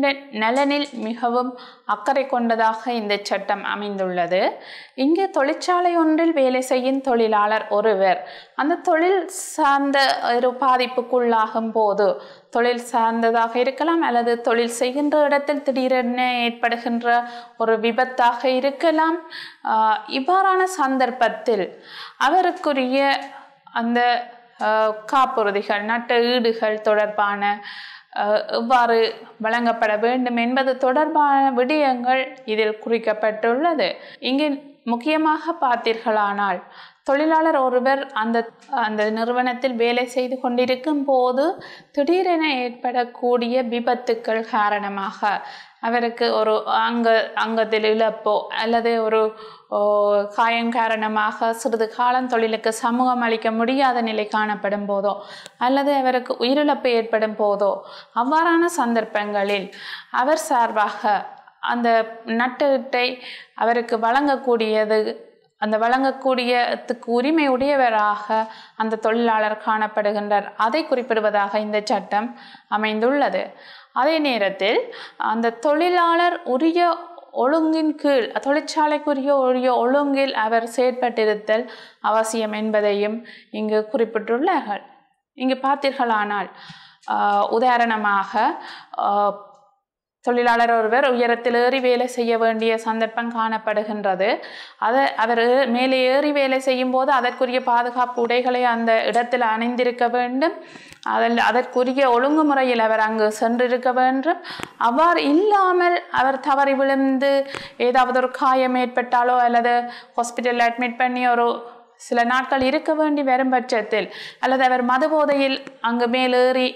நலனில் மிகவும் அக்கறை கொண்டதாக இந்த சட்டம் அமைந்துள்ளது இங்கே தொழிற்சாலை ஒன்றில் வேலை செய்யும் தொழிலாளர் ஒருவர் அந்த தொழில் சார்ந்த ஒரு பாதிப்புக்குள்ளாகும் போது தொழில் சார்ந்ததாக இருக்கலாம் அல்லது தொழில் செய்கின்ற இடத்தில் திடீரென ஏற்படுகின்ற ஒரு விபத்தாக இருக்கலாம் ஆஹ் இவ்வாறான சந்தர்ப்பத்தில் அவருக்குரிய அந்த ஆஹ் காப்புறுதிகள் நட்ட ஈடுகள் தொடர்பான ஆஹ் எவ்வாறு வழங்கப்பட வேண்டும் என்பது தொடர்பான விடயங்கள் இதில் குறிக்கப்பட்டுள்ளது இங்கு முக்கியமாக பார்த்தீர்களானால் தொழிலாளர் ஒருவர் அந்த அந்த நிறுவனத்தில் வேலை செய்து கொண்டிருக்கும் போது திடீரென ஏற்படக்கூடிய விபத்துக்கள் காரணமாக அவருக்கு ஒரு அங்க அங்கத்தில் இழப்போ அல்லது ஒரு ஓ, காயம் காரணமாக சிறிது காலம் தொழிலுக்கு சமூகம் அளிக்க முடியாத நிலை காணப்படும் போதோ அல்லது அவருக்கு உயிரிழப்பு ஏற்படும் போதோ அவ்வாறான சந்தர்ப்பங்களில் அவர் சார்பாக அந்த நட்டீட்டை அவருக்கு வழங்கக்கூடியது அந்த வழங்கக்கூடியதுக்கு உரிமை உடையவராக அந்த தொழிலாளர் காணப்படுகின்றார் அதை குறிப்பிடுவதாக இந்த சட்டம் அமைந்துள்ளது அதே நேரத்தில் அந்த தொழிலாளர் உரிய ஒழுங்கின் கீழ் தொழிற்சாலைக்குரிய உரிய ஒழுங்கில் அவர் செயற்பட்டிருத்தல் அவசியம் என்பதையும் இங்கு குறிப்பிட்டுள்ளார்கள் இங்கு பார்த்தீர்களானால் ஆஹ் உதாரணமாக ஆஹ் தொழிலாளர் ஒருவர் உயரத்தில் ஏறி வேலை செய்ய வேண்டிய சந்தர்ப்பம் காணப்படுகின்றது அதை அவர் ஏ- மேலே ஏறி வேலை செய்யும் போது அதற்குரிய பாதுகாப்பு உடைகளை அந்த இடத்தில் அணிந்திருக்க வேண்டும் அதில் அதற்குரிய ஒழுங்குமுறையில் அவர் அங்கு சென்றிருக்க வேண்டும் அவ்வாறு இல்லாமல் அவர் தவறி விழுந்து ஏதாவது ஒரு காயம் ஏற்பட்டாலோ அல்லது ஹாஸ்பிட்டலில் அட்மிட் பண்ணி ஒரு சில நாட்கள் இருக்க வேண்டி வரும் பட்சத்தில் அல்லது அவர் மது போதையில் அங்கு மேலேறி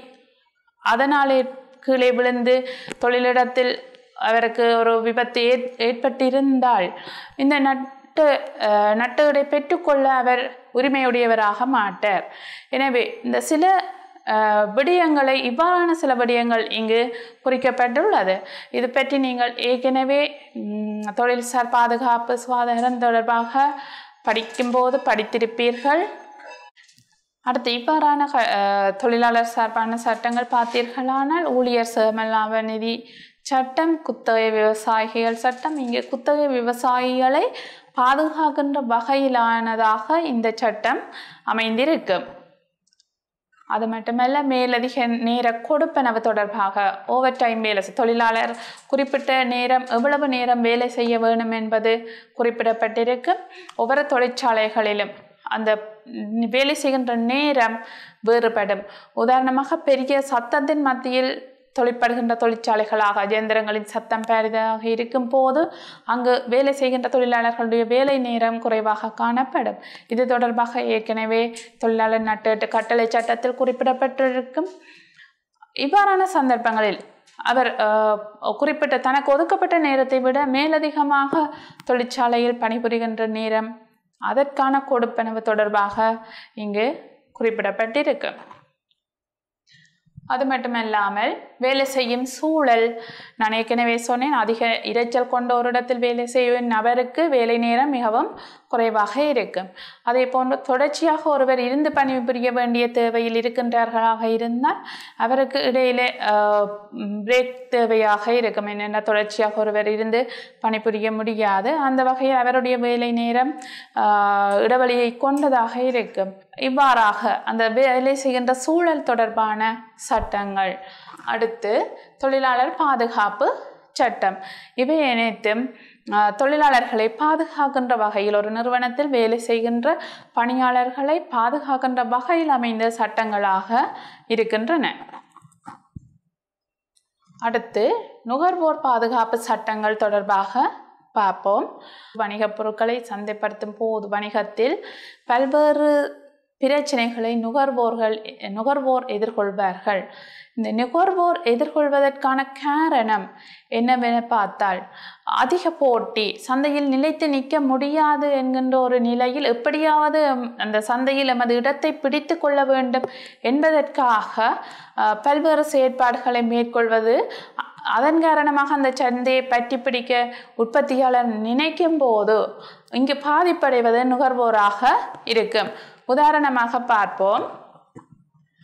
அதனாலே கீழே விழுந்து தொழிலிடத்தில் அவருக்கு ஒரு விபத்து ஏற் ஏற்பட்டிருந்தால் இந்த நட்டு அஹ், நட்டுகளை பெற்றுக்கொள்ள அவர் உரிமையுடையவராக மாட்டார் எனவே இந்த சில அஹ், விடயங்களை இவ்வாறான சில விடயங்கள் இங்கு குறிக்கப்பட்டுள்ளது இது பற்றி நீங்கள் ஏற்கனவே ம், தொழில்சார் பாதுகாப்பு சுகாதாரம் தொடர்பாக படிக்கும்போது படித்திருப்பீர்கள் அடுத்து இவ்வாறான க- அஹ் தொழிலாளர் சார்பான சட்டங்கள் பார்த்தீர்களானால் ஊழியர் சேமலாப நிதி சட்டம் குத்தகை விவசாயிகள் சட்டம் இங்கே குத்தகை விவசாயிகளை பாதுகாக்கின்ற வகையிலானதாக இந்த சட்டம் அமைந்திருக்கும் அது மட்டுமல்ல மேலதிக நேர கொடுப்பனவு தொடர்பாக ஓவர் டைம் வேலை செய்- தொழிலாளர் குறிப்பிட்ட நேரம் எவ்வளவு நேரம் வேலை செய்ய வேண்டும் என்பது குறிப்பிடப்பட்டிருக்கும் ஒவ்வொரு தொழிற்சாலைகளிலும் அந்த ம், வேலை செய்கின்ற நேரம் வேறுபடும் உதாரணமாக பெரிய சத்தத்தின் மத்தியில் தொழிற்படுகின்ற தொழிற்சாலைகளாக இயந்திரங்களின் சத்தம் பெரிதாக இருக்கும் போது அங்கு வேலை செய்கின்ற தொழிலாளர்களுடைய வேலை நேரம் குறைவாக காணப்படும் இது தொடர்பாக ஏற்கனவே தொழிலாளர் நட்டு கட்டளை சட்டத்தில் குறிப்பிடப்பட்டிருக்கும் இவ்வாறான சந்தர்ப்பங்களில் அவர் அஹ், குறிப்பிட்ட தனக்கு ஒதுக்கப்பட்ட நேரத்தை விட மேலதிகமாக தொழிற்சாலையில் பணிபுரிகின்ற நேரம் அதற்கான கொடுப்பனவு தொடர்பாக இங்கு குறிப்பிடப்பட்டிருக்கு அது மட்டுமல்லாமல் வேலை செய்யும் சூழல் நான் ஏற்கனவே சொன்னேன் அதிக இரைச்சல் கொண்ட ஒரு இடத்தில் வேலை செய்யும் நபருக்கு வேலை நேரம் மிகவும் குறைவாக இருக்கும் அதே போன்று தொடர்ச்சியாக ஒருவர் இருந்து பணிபுரிய வேண்டிய தேவையில் இருக்கின்றார்களாக இருந்தால் அவருக்கு இடையிலே பிரேக் தேவையாக இருக்கும் என்னென்ன தொடர்ச்சியாக ஒருவர் இருந்து பணிபுரிய முடியாது அந்த வகையில் அவருடைய வேலை நேரம் ஆஹ், இடைவெளியை கொண்டதாக இருக்கும் இவ்வாறாக அந்த வேலை செய்கின்ற சூழல் தொடர்பான சட்டங்கள் அடுத்து தொழிலாளர் பாதுகாப்பு சட்டம் இவை அனைத்தும் ஆஹ், தொழிலாளர்களை பாதுகாக்கின்ற வகையில் ஒரு நிறுவனத்தில் வேலை செய்கின்ற பணியாளர்களை பாதுகாக்கின்ற வகையில் அமைந்த சட்டங்களாக இருக்கின்றன அடுத்து நுகர்வோர் பாதுகாப்பு சட்டங்கள் தொடர்பாக பார்ப்போம் வணிகப் பொருட்களை சந்தைப்படுத்தும் போது வணிகத்தில் பல்வேறு பிரச்சனைகளை நுகர்வோர்கள் நுகர்வோர் எதிர்கொள்வார்கள் இந்த நுகர்வோர் எதிர்கொள்வதற்கான காரணம் என்னவென பார்த்தால் அதிக போட்டி சந்தையில் நிலைத்து நிற்க முடியாது என்கின்ற ஒரு நிலையில் எப்படியாவது ம், அந்த சந்தையில் எமது இடத்தை பிடித்து கொள்ள வேண்டும் என்பதற்காக அஹ், பல்வேறு செயற்பாடுகளை மேற்கொள்வது அ- அதன் காரணமாக அந்த சந்தையை பற்றி பிடிக்க உற்பத்தியாளர் நினைக்கும் போது இங்கு பாதிப்படைவது நுகர்வோராக இருக்கும் உதாரணமாக பார்ப்போம்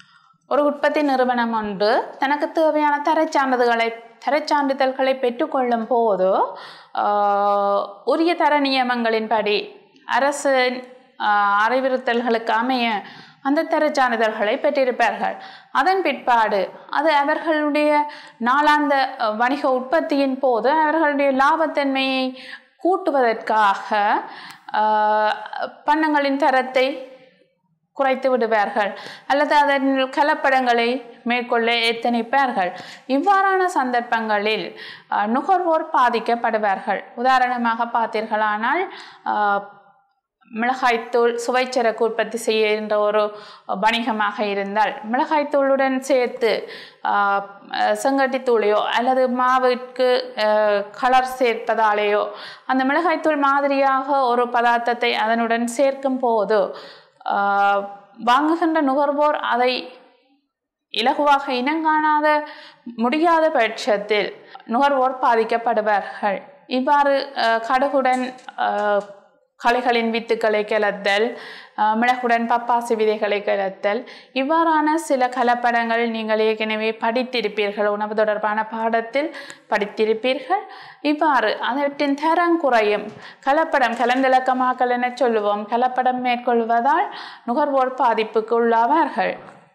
ஒரு உற்பத்தி நிறுவனம் ஒன்று தனக்கு தேவையான தரச்சான்றிதழ்களை தரச்சான்றிதழ்களை பெற்றுக்கொள்ளும் போது ஆஹ், உரிய தர நியமங்களின்படி அரசு ஆஹ், அறிவுறுத்தல்களுக்கு அமைய அந்த தரச்சான்றிதழ்களை பெற்றிருப்பார்கள் அதன் பிற்பாடு அது அவர்களுடைய நாளாந்த அஹ், வணிக உற்பத்தியின் போது அவர்களுடைய லாபத்தன்மையை கூட்டுவதற்காக ஆஹ், பண்டங்களின் தரத்தை குறைத்து விடுவார்கள் அல்லது அதன் கலப்படங்களை மேற்கொள்ள எத்தனிப்பார்கள் இவ்வாறான சந்தர்ப்பங்களில் அஹ், நுகர்வோர் பாதிக்கப்படுவார்கள் உதாரணமாக பார்த்தீர்களானால் அஹ், மிளகாய்த்தூள் சுவைச்சரக்கு உற்பத்தி செய்கின்ற ஒரு வணிகமாக இருந்தால் மிளகாய்த்தூளுடன் சேர்த்து ஆஹ், அஹ், செங்கட்டித்தூளையோ அல்லது மாவிற்கு அஹ், கலர் சேர்ப்பதாலேயோ அந்த மிளகாய்த்தூள் மாதிரியாக ஒரு பதார்த்தத்தை அதனுடன் சேர்க்கும் போது ஆஹ், வாங்குகின்ற நுகர்வோர் அதை இலகுவாக இனங்காணாத முடியாத பட்சத்தில் நுகர்வோர் பாதிக்கப்படுவார்கள் இவ்வாறு அஹ், கடுகுடன் அஹ், களைகளின் வித்துக்களை கிளத்தல் அஹ், மிளகுடன் பப்பாசி விதைகளை கிளத்தல் இவ்வாறான சில கலப்படங்கள் நீங்கள் ஏற்கனவே படித்திருப்பீர்கள் உணவு தொடர்பான பாடத்தில் படித்திருப்பீர்கள் இவ்வாறு அவற்றின் தரம் குறையும் கலப்படம் கலந்திலக்கமாக்கல் என சொல்லுவோம் கலப்படம் மேற்கொள்வதால் நுகர்வோர் பாதிப்புக்கு உள்ளாவார்கள்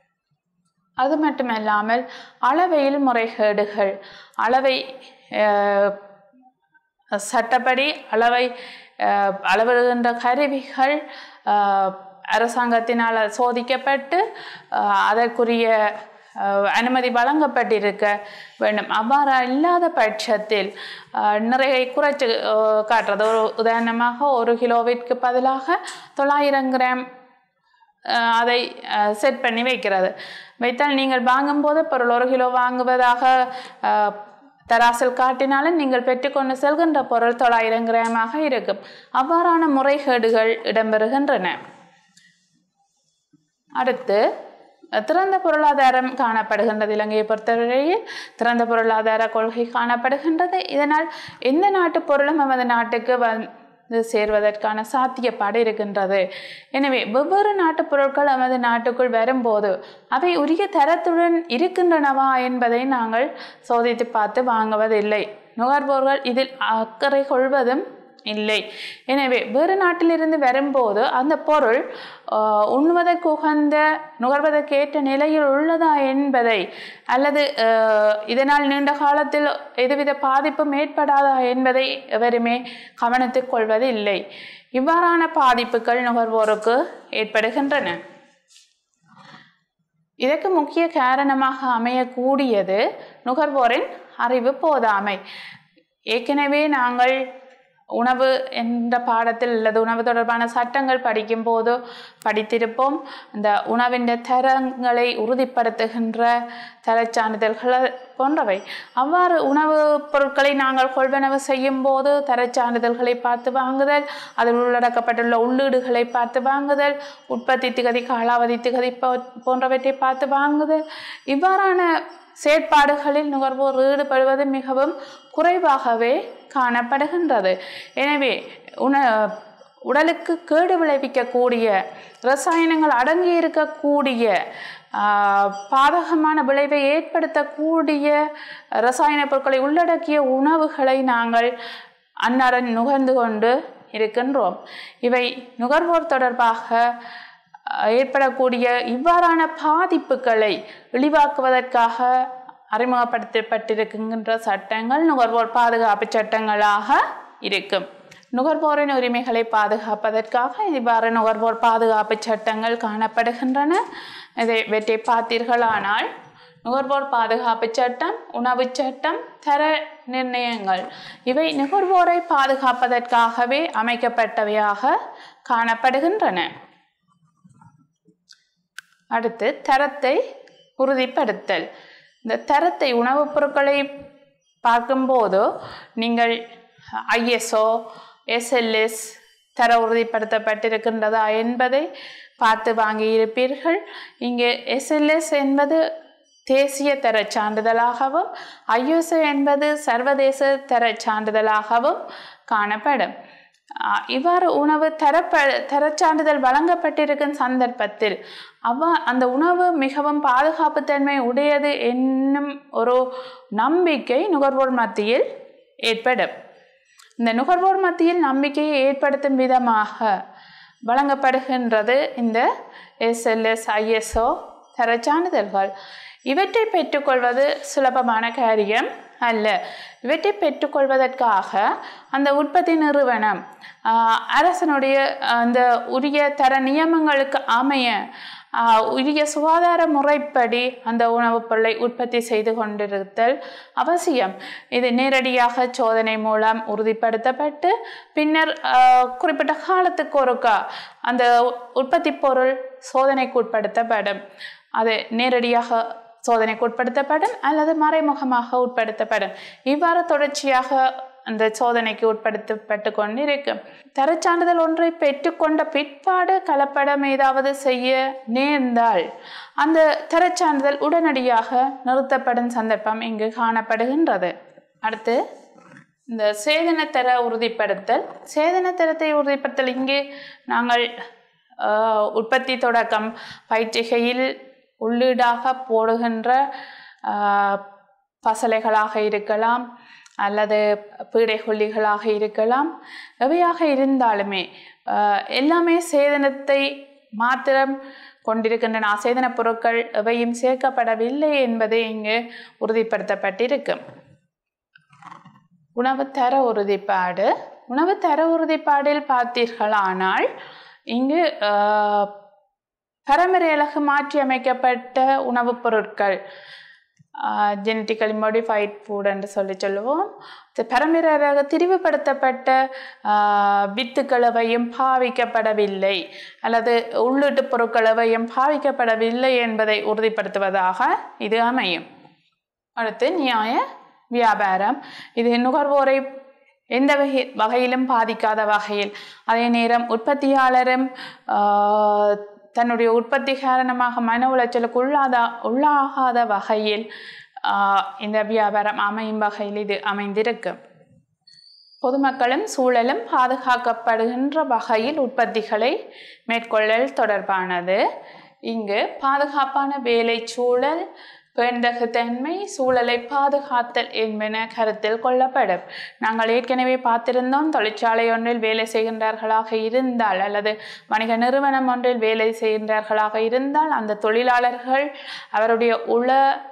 அது மட்டுமல்லாமல் அளவையில் முறைகேடுகள் அளவை அஹ், சட்டப்படி அளவை அஹ், அளவிடுகின்ற கருவிகள் அஹ், அரசாங்கத்தினால் சோதிக்கப்பட்டு அஹ், அதற்குரிய அஹ், அனுமதி வழங்கப்பட்டிருக்க வேண்டும் அவ்வாறு இல்லாத பட்சத்தில் அஹ், நிறைய குறைச்சு அஹ், காட்டுறது ஒரு உதாரணமாக ஒரு கிலோவிற்கு பதிலாக தொள்ளாயிரம் கிராம் அஹ் அதை செட் பண்ணி வைக்கிறது வைத்தால் நீங்கள் வாங்கும்போது பொருள் ஒரு கிலோ வாங்குவதாக அஹ், தராசில் காட்டினாலும் நீங்கள் பெற்றுக்கொண்டு செல்கின்ற பொருள் தொள்ளாயிரம் கிராமாக இருக்கும் அவ்வாறான முறைகேடுகள் இடம்பெறுகின்றன அடுத்து திறந்த பொருளாதாரம் காணப்படுகின்றது இலங்கையை பொறுத்தவரையில் திறந்த பொருளாதார கொள்கை காணப்படுகின்றது இதனால் எந்த நாட்டு பொருளும் நமது நாட்டுக்கு வந்து சேர்வதற்கான சாத்தியப்பாடு இருக்கின்றது எனவே வெவ்வேறு நாட்டு பொருட்கள் நமது நாட்டுக்குள் வரும்போது அவை உரிய தரத்துடன் இருக்கின்றனவா என்பதை நாங்கள் சோதித்து பார்த்து வாங்குவதில்லை நுகர்வோர்கள் இதில் அக்கறை கொள்வதும் இல்லை எனவே வேறு நாட்டிலிருந்து வரும்போது அந்த பொருள் ஆஹ், உண்ணுவதற்கு உகந்த நுகர்வதற்கு ஏற்ற நிலையில் உள்ளதா என்பதை அல்லது ஆஹ், இதனால் நீண்ட காலத்தில் எதுவித பாதிப்பும் ஏற்படாதா என்பதை எவருமே கவனித்துக் கொள்வது இல்லை இவ்வாறான பாதிப்புகள் நுகர்வோருக்கு ஏற்படுகின்றன இதற்கு முக்கிய காரணமாக அமையக்கூடியது நுகர்வோரின் அறிவு போதாமை ஏற்கனவே நாங்கள் உணவு என்ற பாடத்தில் அல்லது உணவு தொடர்பான சட்டங்கள் படிக்கும் போது படித்திருப்போம் இந்த உணவின் தரங்களை உறுதிப்படுத்துகின்ற தரச் சான்றிதழ்கள் போன்றவை அவ்வாறு உணவு பொருட்களை நாங்கள் கொள்வனவு செய்யும் போது தரச் சான்றிதழ்களை பார்த்து வாங்குதல் அதில் உள்ளடக்கப்பட்டுள்ள உள்ளீடுகளை பார்த்து வாங்குதல் உற்பத்தி திகதி காலாவதி திகதி போ- போன்றவற்றை பார்த்து வாங்குதல் இவ்வாறான செயற்பாடுகளில் நுகர்வோர் ஈடுபடுவது மிகவும் குறைவாகவே காணப்படுகின்றது எனவே உண உடலுக்கு கேடு விளைவிக்கக்கூடிய ரசாயனங்கள் அடங்கி இருக்கக்கூடிய ஆஹ், பாதகமான விளைவை ஏற்படுத்தக்கூடிய ரசாயன பொருட்களை உள்ளடக்கிய உணவுகளை நாங்கள் அன்னாடன் நுகர்ந்து கொண்டு இருக்கின்றோம் இவை நுகர்வோர் தொடர்பாக அஹ், ஏற்படக்கூடிய இவ்வாறான பாதிப்புகளை இழிவாக்குவதற்காக அறிமுகப்படுத்தப்பட்டிருக்கின்ற சட்டங்கள் நுகர்வோர் பாதுகாப்பு சட்டங்களாக இருக்கும் நுகர்வோரின் உரிமைகளை பாதுகாப்பதற்காக இவ்வாறு நுகர்வோர் பாதுகாப்பு சட்டங்கள் காணப்படுகின்றன இதை இவற்றை பார்த்தீர்களானால் நுகர்வோர் பாதுகாப்பு சட்டம் உணவு சட்டம் தர நிர்ணயங்கள் இவை நுகர்வோரை பாதுகாப்பதற்காகவே அமைக்கப்பட்டவையாக காணப்படுகின்றன அடுத்து தரத்தை உறுதிப்படுத்தல் இந்த தரத்தை உணவுப் பொருட்களை பார்க்கும்போது நீங்கள் ஐஎஸ்ஓ எஸ்எல்எஸ் தர உறுதிப்படுத்தப்பட்டிருக்கின்றதா என்பதை பார்த்து வாங்கியிருப்பீர்கள் இங்கே எஸ்எல்எஸ் என்பது தேசிய தரச் சான்றிதழாகவும் ஐஎஸ்ஓ என்பது சர்வதேச தரச் சான்றிதழாகவும் காணப்படும் ஆஹ் இவ்வாறு உணவு தரப்ப தரச்சான்றிதழ் வழங்கப்பட்டிருக்கும் சந்தர்ப்பத்தில் அவ அந்த உணவு மிகவும் பாதுகாப்புத்தன்மை உடையது என்னும் ஒரு நம்பிக்கை நுகர்வோர் மத்தியில் ஏற்படும் இந்த நுகர்வோர் மத்தியில் நம்பிக்கையை ஏற்படுத்தும் விதமாக வழங்கப்படுகின்றது இந்த எஸ்எல்எஸ் ஐஎஸ்ஓ தரச்சான்றிதழ்கள் இவற்றை பெற்றுக்கொள்வது சுலபமான காரியம் அல்ல இவற்றை பெற்றுக்கொள்வதற்காக அந்த உற்பத்தி நிறுவனம் ஆஹ், அரசனுடைய அந்த உரிய தர நியமங்களுக்கு அமைய ஆஹ், உரிய சுகாதார முறைப்படி அந்த உணவுப் பொருளை உற்பத்தி செய்து கொண்டிருத்தல் அவசியம் இது நேரடியாக சோதனை மூலம் உறுதிப்படுத்தப்பட்டு பின்னர் ஆஹ், குறிப்பிட்ட காலத்துக்கு ஒருக்கா அந்த உற்பத்தி பொருள் சோதனைக்கு உட்படுத்தப்படும் அது நேரடியாக சோதனைக்கு உட்படுத்தப்படும் அல்லது மறைமுகமாக உட்படுத்தப்படும் இவ்வாறு தொடர்ச்சியாக அந்த சோதனைக்கு உட்படுத்தப்பட்டு கொண்டிருக்கும் தரச்சான்றிதழ் ஒன்றை பெற்றுக்கொண்ட பிற்பாடு கலப்படம் ஏதாவது செய்ய நேர்ந்தால் அந்த தரச்சான்றிதழ் உடனடியாக நிறுத்தப்படும் சந்தர்ப்பம் இங்கு காணப்படுகின்றது அடுத்து இந்த சேதனத்தர உறுதிப்படுத்தல் சேதனத்தரத்தை உறுதிப்படுத்தல் இங்கே நாங்கள் ஆஹ், உற்பத்தி தொடக்கம் பயிற்சிகையில் உள்ளீடாக போடுகின்ற ஆஹ், பசலைகளாக இருக்கலாம் அல்லது பீடைகொல்லிகளாக இருக்கலாம் எவையாக இருந்தாலுமே ஆஹ், எல்லாமே சேதனத்தை மாத்திரம் கொண்டிருக்கின்றன அசேதன பொருட்கள் எவையும் சேர்க்கப்படவில்லை என்பது இங்கு உறுதிப்படுத்தப்பட்டிருக்கும் உணவு தர உறுதிப்பாடு உணவு தர உறுதிப்பாடில் பார்த்தீர்களானால் இங்கு ஆஹ், பரம்பரையலகு மாற்றி அமைக்கப்பட்ட உணவுப் பொருட்கள் ஜெனட்டிக்கலி மாடிஃபைட் ஃபுட் என்று சொல்லி சொல்லுவோம் இது பரம்பரையாக திரிவுபடுத்தப்பட்ட ஆஹ், வித்துக்களவையும் பாவிக்கப்படவில்லை அல்லது உள்ளீட்டு பொருட்களவையும் பாவிக்கப்படவில்லை என்பதை உறுதிப்படுத்துவதாக இது அமையும் அடுத்து நியாய வியாபாரம் இது நுகர்வோரை எந்த வகை வகையிலும் பாதிக்காத வகையில் அதே நேரம் உற்பத்தியாளரும் ஆஹ், தன்னுடைய உற்பத்தி காரணமாக மன உளைச்சலுக்கு உள்ளாத உள்ளாகாத வகையில் ஆஹ், இந்த வியாபாரம் அமையும் வகையில் இது அமைந்திருக்கு பொதுமக்களும் சூழலும் பாதுகாக்கப்படுகின்ற வகையில் உற்பத்திகளை மேற்கொள்ளல் தொடர்பானது இங்கு பாதுகாப்பான வேலை சூழல் பேண்டகத்தன்மை சூழலை பாதுகாத்தல் என்பன கருத்தில் கொள்ளப்படும் நாங்கள் ஏற்கனவே பார்த்திருந்தோம் தொழிற்சாலை ஒன்றில் வேலை செய்கின்றார்களாக இருந்தால் அல்லது வணிக நிறுவனம் ஒன்றில் வேலை செய்கின்றார்களாக இருந்தால் அந்த தொழிலாளர்கள் அவருடைய உள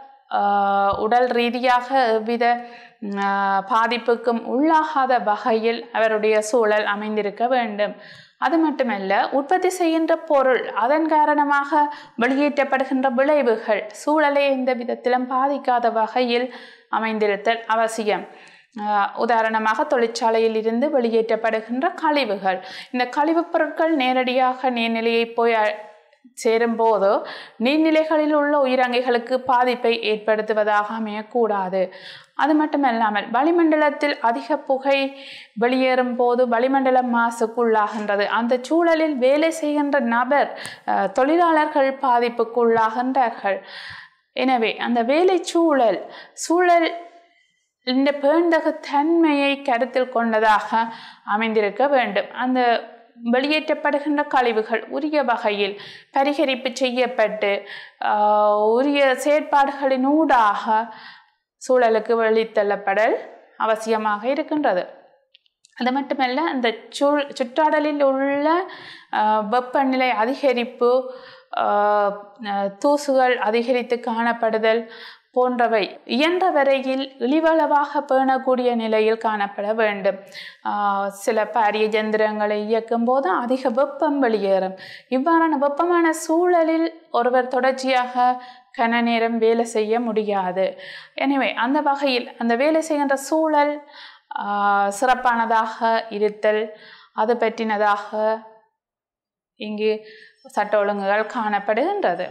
ஆஹ், உடல் ரீதியாக எவ்வித ம், ஆஹ், பாதிப்புக்கும் உள்ளாகாத வகையில் அவருடைய சூழல் அமைந்திருக்க வேண்டும் அது மட்டுமல்ல உற்பத்தி செய்கின்ற பொருள் அதன் காரணமாக வெளியேற்றப்படுகின்ற விளைவுகள் சூழலை எந்த விதத்திலும் பாதிக்காத வகையில் அமைந்திருத்தல் அவசியம் ஆஹ் உதாரணமாக தொழிற்சாலையில் இருந்து வெளியேற்றப்படுகின்ற கழிவுகள் இந்த கழிவுப் பொருட்கள் நேரடியாக நீர்நிலையை போய் அ- சேரும்போது நீர்நிலைகளில் உள்ள உயிரங்கைகளுக்கு பாதிப்பை ஏற்படுத்துவதாக அமையக்கூடாது அது மட்டுமல்லாமல் வளிமண்டலத்தில் அதிக புகை வெளியேறும் போது வளிமண்டலம் மாசுக்குள்ளாகின்றது அந்த சூழலில் வேலை செய்கின்ற நபர் அஹ், தொழிலாளர்கள் பாதிப்புக்குள்ளாகின்றார்கள் எனவே அந்த வேலை சூழல் சூழல் இந்த பேண்டக தன்மையை கருத்தில் கொண்டதாக அமைந்திருக்க வேண்டும் அந்த வெளியேற்றப்படுகின்ற கழிவுகள் உரிய வகையில் பரிகரிப்பு செய்யப்பட்டு ஆஹ், உரிய செயற்பாடுகளின் ஊடாக சூழலுக்கு வெளித்தள்ளப்படல் அவசியமாக இருக்கின்றது அது மட்டுமல்ல அந்த சூ சுற்றாடலில் உள்ள ஆஹ், வெப்பநிலை அதிகரிப்பு ஆஹ், ஆஹ், தூசுகள் அதிகரித்து காணப்படுதல் போன்றவை இயன்ற வரையில் இழிவளவாக பேணக்கூடிய நிலையில் காணப்பட வேண்டும் ஆஹ், சில பாரிய ஜந்திரங்களை இயக்கும் போது அதிக வெப்பம் வெளியேறும் இவ்வாறான வெப்பமான சூழலில் ஒருவர் தொடர்ச்சியாக கன நேரம் வேலை செய்ய முடியாது எனவே அந்த வகையில் அந்த வேலை செய்கின்ற சூழல் ஆஹ், சிறப்பானதாக இருத்தல் அது பற்றினதாக இங்கு சட்ட ஒழுங்குகள் காணப்படுகின்றது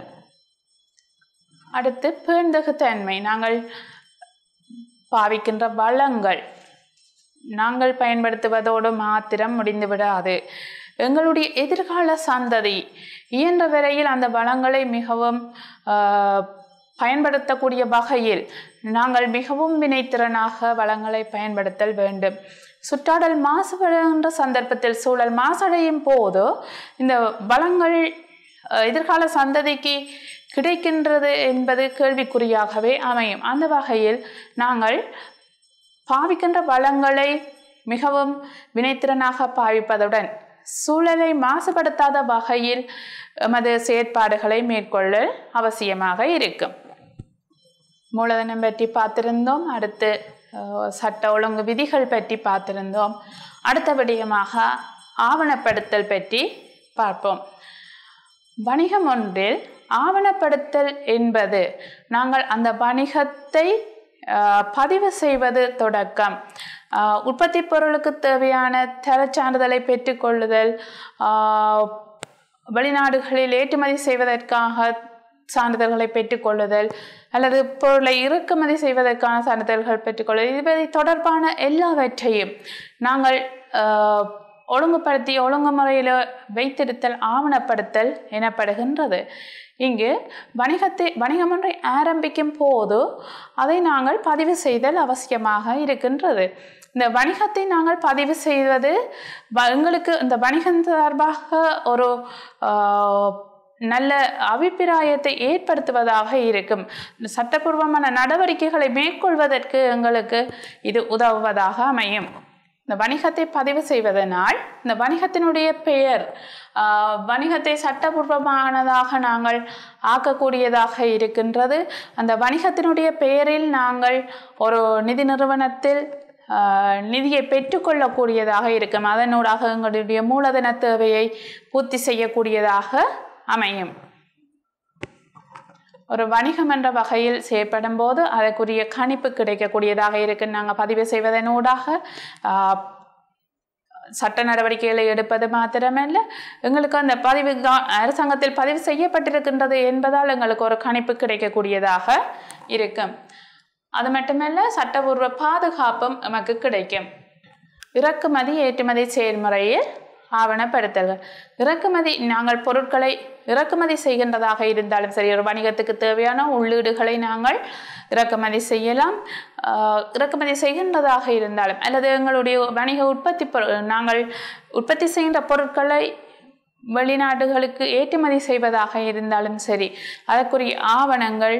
அடுத்து பேண்டகத்தன்மை நாங்கள் பாவிக்கின்ற வளங்கள் நாங்கள் பயன்படுத்துவதோடு மாத்திரம் முடிந்துவிடாது எங்களுடைய எதிர்கால சந்ததி இயன்ற வரையில் அந்த வளங்களை மிகவும் ஆஹ், பயன்படுத்தக்கூடிய வகையில் நாங்கள் மிகவும் வினைத்திறனாக வளங்களை பயன்படுத்தல் வேண்டும் சுற்றாடல் மாசுபடுகின்ற சந்தர்ப்பத்தில் சூழல் மாசடையும் போது இந்த வளங்கள் அஹ், எதிர்கால சந்ததிக்கு கிடைக்கின்றது என்பது கேள்விக்குறியாகவே அமையும் அந்த வகையில் நாங்கள் பாவிக்கின்ற வளங்களை மிகவும் வினைத்திறனாக பாவிப்பதுடன் சூழலை மாசுபடுத்தாத வகையில் எமது செயற்பாடுகளை மேற்கொள்ள அவசியமாக இருக்கும் மூலதனம் பற்றி பார்த்திருந்தோம் அடுத்து அஹ், சட்ட ஒழுங்கு விதிகள் பற்றி பார்த்திருந்தோம் அடுத்த விடயமாக ஆவணப்படுத்தல் பற்றி பார்ப்போம் வணிகம் ஒன்றில் ஆவணப்படுத்தல் என்பது நாங்கள் அந்த வணிகத்தை அஹ், பதிவு செய்வது தொடக்கம் அஹ், உற்பத்தி பொருளுக்கு தேவையான தரச் சான்றிதழை பெற்றுக்கொள்ளுதல் அஹ், வெளிநாடுகளில் ஏற்றுமதி செய்வதற்காக சான்றிதழ்களை பெற்றுக்கொள்ளுதல் அல்லது பொருளை இறக்குமதி செய்வதற்கான சான்றிதழ்கள் பெற்றுக்கொள்ளுதல் இவை தொடர்பான எல்லாவற்றையும் நாங்கள் அஹ், ஒழுங்குபடுத்தி ஒழுங்குமுறையில் வைத்திருத்தல் ஆவணப்படுத்தல் எனப்படுகின்றது இங்கு வணிகத்தை வணிகம் ஒன்றை ஆரம்பிக்கும் போது அதை நாங்கள் பதிவு செய்தல் அவசியமாக இருக்கின்றது இந்த வணிகத்தை நாங்கள் பதிவு செய்வது வ- எங்களுக்கு இந்த வணிகம் சார்பாக ஒரு ஆஹ், நல்ல அபிப்பிராயத்தை ஏற்படுத்துவதாக இருக்கும் சட்டப்பூர்வமான நடவடிக்கைகளை மேற்கொள்வதற்கு எங்களுக்கு இது உதவுவதாக அமையும் இந்த வணிகத்தை பதிவு செய்வதனால் இந்த வணிகத்தினுடைய பெயர் ஆஹ், வணிகத்தை சட்டபூர்வமானதாக நாங்கள் ஆக்கக்கூடியதாக இருக்கின்றது அந்த வணிகத்தினுடைய பெயரில் நாங்கள் ஒரு நிதி நிறுவனத்தில் ஆஹ், நிதியை பெற்றுக்கொள்ளக்கூடியதாக இருக்கும் அதனூடாக எங்களுடைய மூலதன தேவையை பூர்த்தி செய்யக்கூடியதாக அமையும் ஒரு வணிகம் என்ற வகையில் செயற்படும் போது அதற்குரிய கணிப்பு கிடைக்கக்கூடியதாக இருக்கு நாங்கள் பதிவு செய்வதனூடாக ஆஹ், சட்ட நடவடிக்கைகளை எடுப்பது மாத்திரமல்ல எங்களுக்கு அந்த பதிவு கா- அரசாங்கத்தில் பதிவு செய்யப்பட்டிருக்கின்றது என்பதால் எங்களுக்கு ஒரு கணிப்பு கிடைக்கக்கூடியதாக இருக்கும் அது மட்டுமல்ல சட்டபூர்வ பாதுகாப்பும் நமக்கு கிடைக்கும் இறக்குமதி ஏற்றுமதி செயல்முறையில் ஆவணப்படுத்தல்கள் இறக்குமதி நாங்கள் பொருட்களை இறக்குமதி செய்கின்றதாக இருந்தாலும் சரி ஒரு வணிகத்துக்கு தேவையான உள்ளீடுகளை நாங்கள் இறக்குமதி செய்யலாம் ஆஹ் இறக்குமதி செய்கின்றதாக இருந்தாலும் அல்லது எங்களுடைய வணிக உற்பத்தி பொரு- நாங்கள் உற்பத்தி செய்கின்ற பொருட்களை வெளிநாடுகளுக்கு ஏற்றுமதி செய்வதாக இருந்தாலும் சரி அதற்குரிய ஆவணங்கள்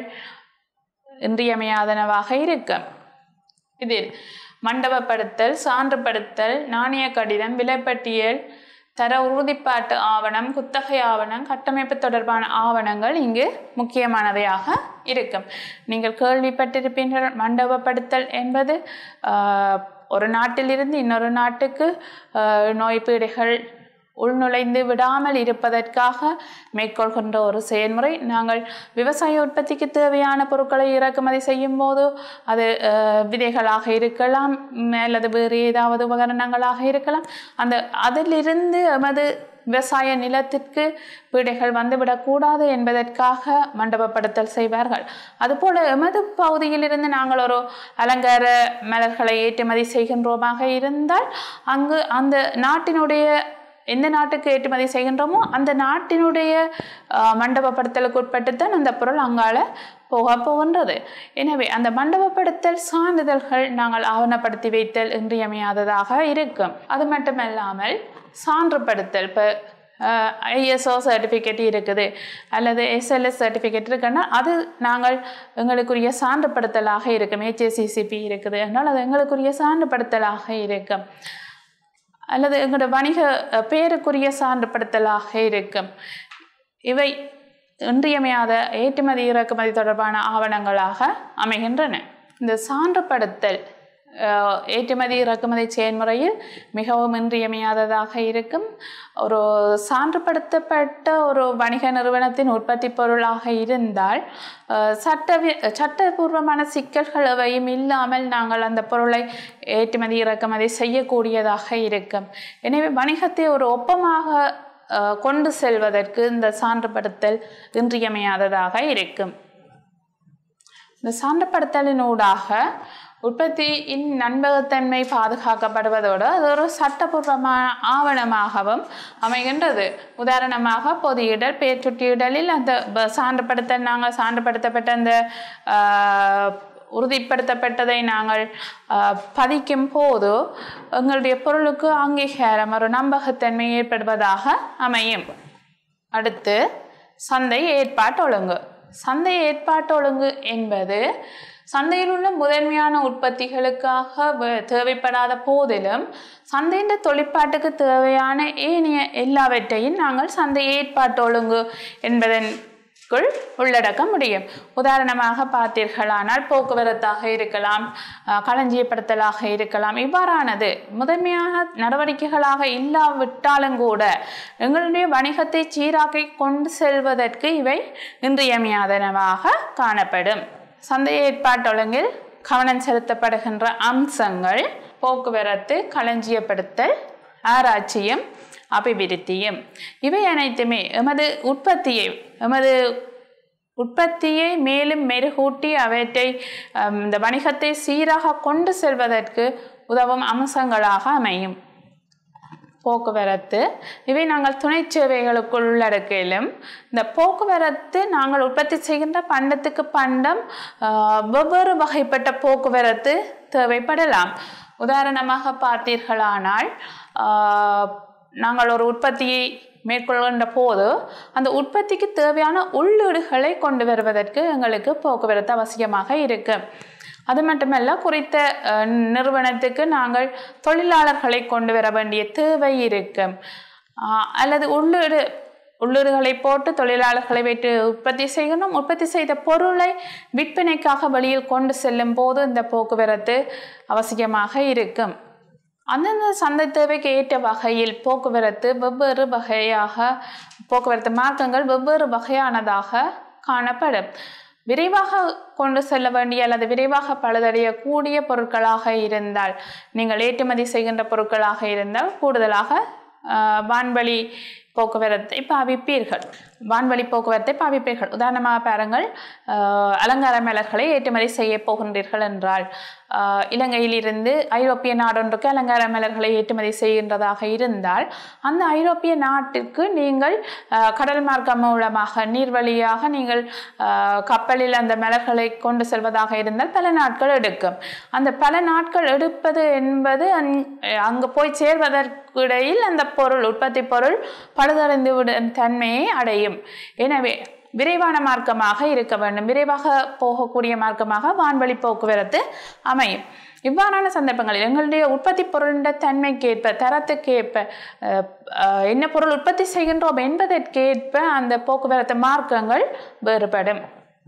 இன்றியமையாதனவாக இருக்கும் இதில் மண்டபப்படுத்தல் சான்றுபடுத்தல் நாணய கடிதம் விலைப்பட்டியல் தர உறுதிப்பாட்டு ஆவணம் குத்தகை ஆவணம் கட்டமைப்பு தொடர்பான ஆவணங்கள் இங்கு முக்கியமானவையாக இருக்கும் நீங்கள் கேள்விப்பட்டிருப்பீர்கள் மண்டபப்படுத்தல் என்பது ஆஹ், ஒரு நாட்டிலிருந்து இன்னொரு நாட்டுக்கு ஆஹ், நோய் பீடைகள் உள்நுழைந்து விடாமல் இருப்பதற்காக மேற்கொள்கின்ற ஒரு செயல்முறை நாங்கள் விவசாய உற்பத்திக்கு தேவையான பொருட்களை இறக்குமதி செய்யும் போது அது அஹ், விதைகளாக இருக்கலாம் ம், அல்லது வேறு ஏதாவது உபகரணங்களாக இருக்கலாம் அந்த அதிலிருந்து எமது விவசாய நிலத்திற்கு பீடைகள் வந்துவிடக்கூடாது என்பதற்காக மண்டபப்படுத்தல் செய்வார்கள் அதுபோல எமது பகுதியிலிருந்து நாங்கள் ஒரு அலங்கார மலர்களை ஏற்றுமதி செய்கின்றோமாக இருந்தால் அங்கு அந்த நாட்டினுடைய எந்த நாட்டுக்கு ஏற்றுமதி செய்கின்றோமோ அந்த நாட்டினுடைய ஆஹ், மண்டபப்படுத்தலுக்கு உட்பட்டுத்தான் அந்த பொருள் அங்கால போக போகின்றது எனவே அந்த மண்டபப்படுத்தல் சான்றிதழ்கள் நாங்கள் ஆவணப்படுத்தி வைத்தல் இன்றியமையாததாக இருக்கும் அது மட்டுமல்லாமல் சான்றுபடுத்தல் இப்போ ஐஎஸ்ஓ சர்டிஃபிகேட் இருக்குது அல்லது எஸ்எல்எஸ் சர்டிஃபிகேட் இருக்குன்னா அது நாங்கள் எங்களுக்குரிய சான்றுபடுத்தலாக இருக்கும் ஹெச்ஏசிசிபி இருக்குது என்றால் அது எங்களுக்குரிய சான்றுபடுத்தலாக இருக்கும் அல்லது எங்களோட வணிக அஹ், பெயருக்குரிய சான்றுபடுத்தலாக இருக்கும் இவை இன்றியமையாத ஏற்றுமதி இறக்குமதி தொடர்பான ஆவணங்களாக அமைகின்றன இந்த சான்றுபடுத்தல் அஹ், ஏற்றுமதி இறக்குமதி செயல்முறையில் மிகவும் இன்றியமையாததாக இருக்கும் ஒரு சான்றுபடுத்தப்பட்ட ஒரு வணிக நிறுவனத்தின் உற்பத்தி பொருளாக இருந்தால் அஹ், சட்ட சட்டபூர்வமான சிக்கல்கள் எவையும் இல்லாமல் நாங்கள் அந்த பொருளை ஏற்றுமதி இறக்குமதி செய்யக்கூடியதாக இருக்கும் எனவே வணிகத்தை ஒரு ஒப்பமாக அஹ், கொண்டு செல்வதற்கு இந்த சான்றுபடுத்தல் இன்றியமையாததாக இருக்கும் இந்த சான்றுபடுத்தலினூடாக உற்பத்தியின் நண்பகத்தன்மை பாதுகாக்கப்படுவதோடு அது ஒரு சட்டபூர்வமான ஆவணமாகவும் அமைகின்றது உதாரணமாக பொதியிடல் பேச்சுட்டியிடலில் அந்த ப- சான்றுபடுத்தல் நாங்கள் சான்றுபடுத்தப்பட்ட அந்த ஆஹ், உறுதிப்படுத்தப்பட்டதை நாங்கள் அஹ், பதிக்கும் போது எங்களுடைய பொருளுக்கு அங்கீகாரம் ஒரு நம்பகத்தன்மை ஏற்படுவதாக அமையும் அடுத்து சந்தை ஏற்பாட்டு ஒழுங்கு சந்தை ஏற்பாட்டு ஒழுங்கு என்பது சந்தையில் உள்ள முதன்மையான உற்பத்திகளுக்காக வ- தேவைப்படாத போதிலும் சந்தையின் தொழிற்பாட்டுக்கு தேவையான ஏனைய எல்லாவற்றையும் நாங்கள் சந்தை ஏற்பாட்டு ஒழுங்கு என்பதற்குள் உள்ளடக்க முடியும் உதாரணமாக பார்த்தீர்களானால் போக்குவரத்தாக இருக்கலாம் அஹ், களஞ்சியப்படுத்தலாக இருக்கலாம் இவ்வாறானது முதன்மையாக நடவடிக்கைகளாக இல்லாவிட்டாலும் கூட எங்களுடைய வணிகத்தை சீராக்கி கொண்டு செல்வதற்கு இவை இன்றியமையாதனவாக காணப்படும் சந்தை ஏற்பாட்டொழுங்கில் கவனம் செலுத்தப்படுகின்ற அம்சங்கள் போக்குவரத்து களஞ்சியப்படுத்தல் ஆராய்ச்சியும் அபிவிருத்தியும் இவை அனைத்துமே எமது உற்பத்தியை எமது உற்பத்தியை மேலும் மெருகூட்டி அவற்றை அம், இந்த வணிகத்தை சீராக கொண்டு செல்வதற்கு உதவும் அம்சங்களாக அமையும் போக்குவரத்து இவை நாங்கள் துணை சேவைகளுக்குள் உள்ளடக்கிலும் இந்த போக்குவரத்து நாங்கள் உற்பத்தி செய்கின்ற பண்டத்துக்கு பண்டம் ஆஹ், வெவ்வேறு வகைப்பட்ட போக்குவரத்து தேவைப்படலாம் உதாரணமாக பார்த்தீர்களானால் ஆஹ், நாங்கள் ஒரு உற்பத்தியை மேற்கொள்கின்ற போது அந்த உற்பத்திக்கு தேவையான உள்ளீடுகளை கொண்டு வருவதற்கு எங்களுக்கு போக்குவரத்து அவசியமாக இருக்கு அது மட்டுமல்ல குறித்த அஹ், நிறுவனத்துக்கு நாங்கள் தொழிலாளர்களை கொண்டு வர வேண்டிய தேவை இருக்கு ஆஹ், அல்லது உள்ளீடு உள்ளீடுகளை போட்டு தொழிலாளர்களை வைத்து உற்பத்தி செய்யணும் உற்பத்தி செய்த பொருளை விற்பனைக்காக வெளியில் கொண்டு செல்லும் போது இந்த போக்குவரத்து அவசியமாக இருக்கும் அந்தந்த சந்தை தேவைக்கு ஏற்ற வகையில் போக்குவரத்து வெவ்வேறு வகையாக போக்குவரத்து மார்க்கங்கள் வெவ்வேறு வகையானதாக காணப்படும் விரைவாக கொண்டு செல்ல வேண்டிய அல்லது விரைவாக பழுதடையக்கூடிய பொருட்களாக இருந்தால் நீங்கள் ஏற்றுமதி செய்கின்ற பொருட்களாக இருந்தால் கூடுதலாக ஆஹ், வான்வழி போக்குவரத்தை பாவிப்பீர்கள் வான்வழி போக்குவரத்தை பாவிப்பீர்கள் உதாரணமாக பாருங்கள் ஆஹ், அலங்கார மலர்களை ஏற்றுமதி செய்ய போகின்றீர்கள் என்றால் ஆஹ், இலங்கையிலிருந்து ஐரோப்பிய நாடொன்றுக்கு அலங்கார மலர்களை ஏற்றுமதி செய்கின்றதாக இருந்தால் அந்த ஐரோப்பிய நாட்டிற்கு நீங்கள் ஆஹ், கடல் மார்க்கம் மூலமாக நீர்வழியாக நீங்கள் ஆஹ், கப்பலில் அந்த மலர்களை கொண்டு செல்வதாக இருந்தால் பல நாட்கள் எடுக்கும் அந்த பல நாட்கள் எடுப்பது என்பது அங்- அங்கு போய் சேர்வதற்கிடையில் அந்த பொருள் உற்பத்தி பொருள் பழுதடைந்து விடும் தன்மையை அடையும் எனவே விரைவான மார்க்கமாக இருக்க வேண்டும் விரைவாக போகக்கூடிய மார்க்கமாக வான்வழி போக்குவரத்து அமையும் இவ்வாறான சந்தர்ப்பங்களில் எங்களுடைய உற்பத்தி பொருளின் தன்மைக்கேற்ப தரத்துக்கேற்ப அஹ், அஹ், என்ன பொருள் உற்பத்தி செய்கின்றோம் என்பதற்கேற்ப அந்த போக்குவரத்து மார்க்கங்கள் வேறுபடும்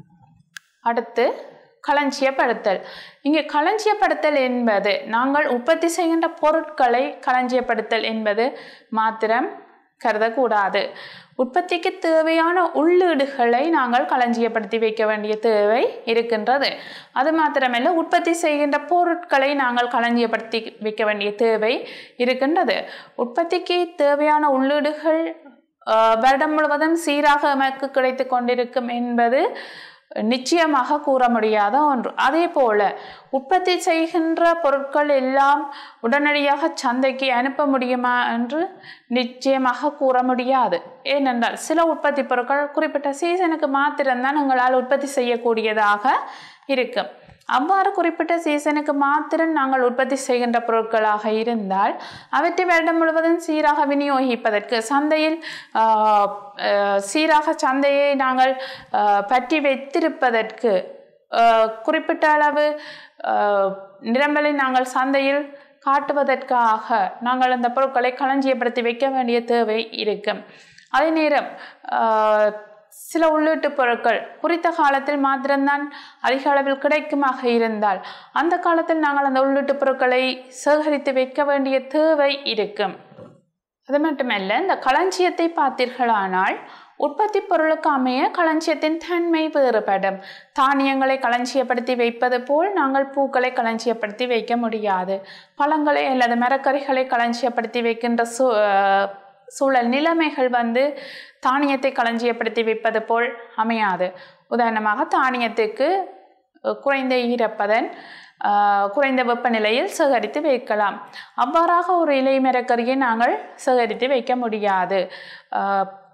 அடுத்து களஞ்சியப்படுத்தல் இங்கே களஞ்சியப்படுத்தல் என்பது நாங்கள் உற்பத்தி செய்கின்ற பொருட்களை களஞ்சியப்படுத்தல் என்பது மாத்திரம் கருதக்கூடாது உற்பத்திக்கு தேவையான உள்ளீடுகளை நாங்கள் களஞ்சியப்படுத்தி வைக்க வேண்டிய தேவை இருக்கின்றது அது மாத்திரமல்ல உற்பத்தி செய்கின்ற பொருட்களை நாங்கள் களஞ்சியப்படுத்தி வைக்க வேண்டிய தேவை இருக்கின்றது உற்பத்திக்கு தேவையான உள்ளீடுகள் ஆஹ், வருடம் முழுவதும் சீராக எமக்கு கிடைத்து கொண்டிருக்கும் என்பது நிச்சயமாக கூற முடியாத ஒன்று அதே போல உற்பத்தி செய்கின்ற பொருட்கள் எல்லாம் உடனடியாக சந்தைக்கு அனுப்ப முடியுமா என்று நிச்சயமாக கூற முடியாது ஏனென்றால் சில உற்பத்தி பொருட்கள் குறிப்பிட்ட சீசனுக்கு மாத்திரம்தான் எங்களால் உற்பத்தி செய்யக்கூடியதாக இருக்கும் அவ்வாறு குறிப்பிட்ட சீசனுக்கு மாத்திரம் நாங்கள் உற்பத்தி செய்கின்ற பொருட்களாக இருந்தால் அவற்றை வருடம் முழுவதும் சீராக விநியோகிப்பதற்கு சந்தையில் ஆஹ், ஆஹ், சீராக சந்தையை நாங்கள் ஆஹ், பற்றி வைத்திருப்பதற்கு ஆஹ், குறிப்பிட்ட அளவு ஆஹ், நிரம்பலை நாங்கள் சந்தையில் காட்டுவதற்காக நாங்கள் அந்த பொருட்களை களஞ்சியப்படுத்தி வைக்க வேண்டிய தேவை இருக்கும் அதே நேரம் ஆஹ், சில உள்ளீட்டு பொருட்கள் குறித்த காலத்தில் மாத்திரம்தான் அதிக அளவில் கிடைக்குமாக இருந்தால் அந்த காலத்தில் நாங்கள் அந்த உள்ளீட்டு பொருட்களை சேகரித்து வைக்க வேண்டிய தேவை இருக்கும் அது மட்டுமல்ல இந்த களஞ்சியத்தை பார்த்தீர்களானால் உற்பத்தி பொருளுக்கு அமைய களஞ்சியத்தின் தன்மை வேறுபடும் தானியங்களை களஞ்சியப்படுத்தி வைப்பது போல் நாங்கள் பூக்களை களஞ்சியப்படுத்தி வைக்க முடியாது பழங்களை அல்லது மரக்கறிகளை களஞ்சியப்படுத்தி வைக்கின்ற சூ அஹ் சூழல் நிலைமைகள் வந்து தானியத்தை களஞ்சியப்படுத்தி வைப்பது போல் அமையாது உதாரணமாக தானியத்துக்கு அஹ், குறைந்த ஈரப்பதன் ஆஹ், குறைந்த வெப்பநிலையில் சேகரித்து வைக்கலாம் அவ்வாறாக ஒரு இலை மரக்கறியை நாங்கள் சேகரித்து வைக்க முடியாது ஆஹ்,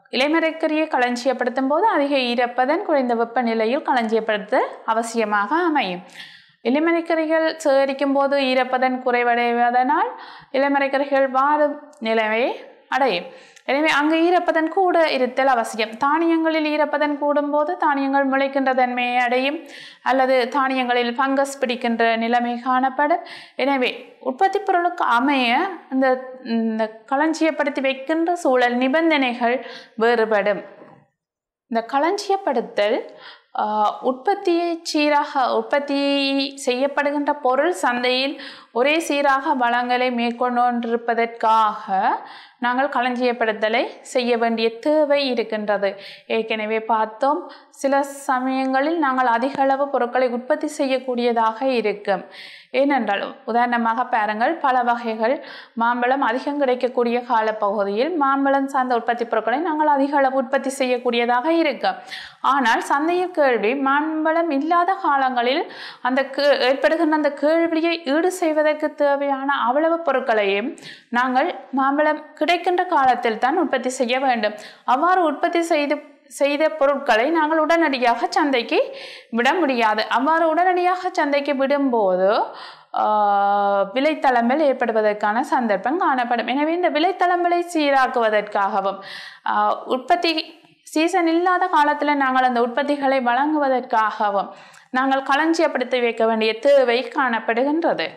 இலைமறைக்கரியை களஞ்சியப்படுத்தும் போது அதிக ஈரப்பதன் குறைந்த வெப்பநிலையில் களஞ்சியப்படுத்த அவசியமாக அமையும் இலைமறைக்கரிகள் சேகரிக்கும் போது ஈரப்பதன் குறைவடைவதனால் இலைமறைக்கரிகள் வாடும் நிலைமையை அடையும் எனவே அங்கு ஈரப்பதன் கூட இருத்தல் அவசியம் தானியங்களில் ஈரப்பதன் கூடும்போது தானியங்கள் முளைக்கின்ற தன்மையை அடையும் அல்லது தானியங்களில் ஃபங்கஸ் பிடிக்கின்ற நிலைமை காணப்படும் எனவே உற்பத்தி பொருளுக்கு அமைய இந்த இந்த களஞ்சியப்படுத்தி வைக்கின்ற சூழல் நிபந்தனைகள் வேறுபடும் இந்த களஞ்சியப்படுத்தல் ஆஹ், உற்பத்தியை சீராக உற்பத்தி செய்யப்படுகின்ற பொருள் சந்தையில் ஒரே சீராக வளங்களை மேற்கொண்டிருப்பதற்காக நாங்கள் களஞ்சியப்படுத்தலை செய்ய வேண்டிய தேவை இருக்கின்றது ஏற்கனவே பார்த்தோம் சில சமயங்களில் நாங்கள் அதிக அளவு பொருட்களை உற்பத்தி செய்யக்கூடியதாக இருக்கும் ஏனென்றால் உதாரணமாக பாருங்கள் பல வகைகள் மாம்பழம் அதிகம் கிடைக்கக்கூடிய காலப்பகுதியில் மாம்பழம் சார்ந்த உற்பத்தி பொருட்களை நாங்கள் அதிக அளவு உற்பத்தி செய்யக்கூடியதாக இருக்கும் ஆனால் சந்தையில் கேள்வி மாம்பழம் இல்லாத காலங்களில் அந்த கே- ஏற்படுகின்ற அந்த கேள்வியை ஈடு செய்வதற்கு தேவையான அவ்வளவு பொருட்களையும் நாங்கள் மாம்பழம் கிடைக்கின்ற காலத்தில் தான் உற்பத்தி செய்ய வேண்டும் அவ்வாறு உற்பத்தி செய்து செய்த பொருட்களை நாங்கள் உடனடியாக சந்தைக்கு விட முடியாது அவ்வாறு உடனடியாக சந்தைக்கு விடும்போது ஆஹ், விலைத்தளம்பல் ஏற்படுவதற்கான சந்தர்ப்பம் காணப்படும் எனவே இந்த விலைத்தளம்பலை சீராக்குவதற்காகவும் ஆஹ், உற்பத்தி சீசன் இல்லாத காலத்தில் நாங்கள் அந்த உற்பத்திகளை வழங்குவதற்காகவும் நாங்கள் களஞ்சியப்படுத்தி வைக்க வேண்டிய தேவை காணப்படுகின்றது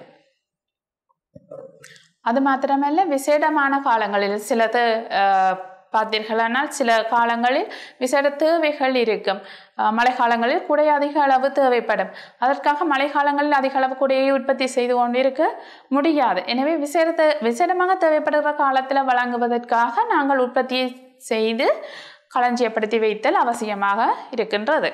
அது மாத்திரமல்ல விசேடமான காலங்களில் சிலது அஹ், பார்த்தீர்களானால் சில காலங்களில் விசேட தேவைகள் இருக்கும் அஹ், மழை காலங்களில் குடை அதிக அளவு தேவைப்படும் அதற்காக மழை காலங்களில் அதிக அளவு குடையை உற்பத்தி செய்து கொண்டிருக்க முடியாது எனவே விசேட தே- விசேடமாக தேவைப்படுகிற காலத்தில் வழங்குவதற்காக நாங்கள் உற்பத்தியை செய்து களஞ்சியப்படுத்தி வைத்தல் அவசியமாக இருக்கின்றது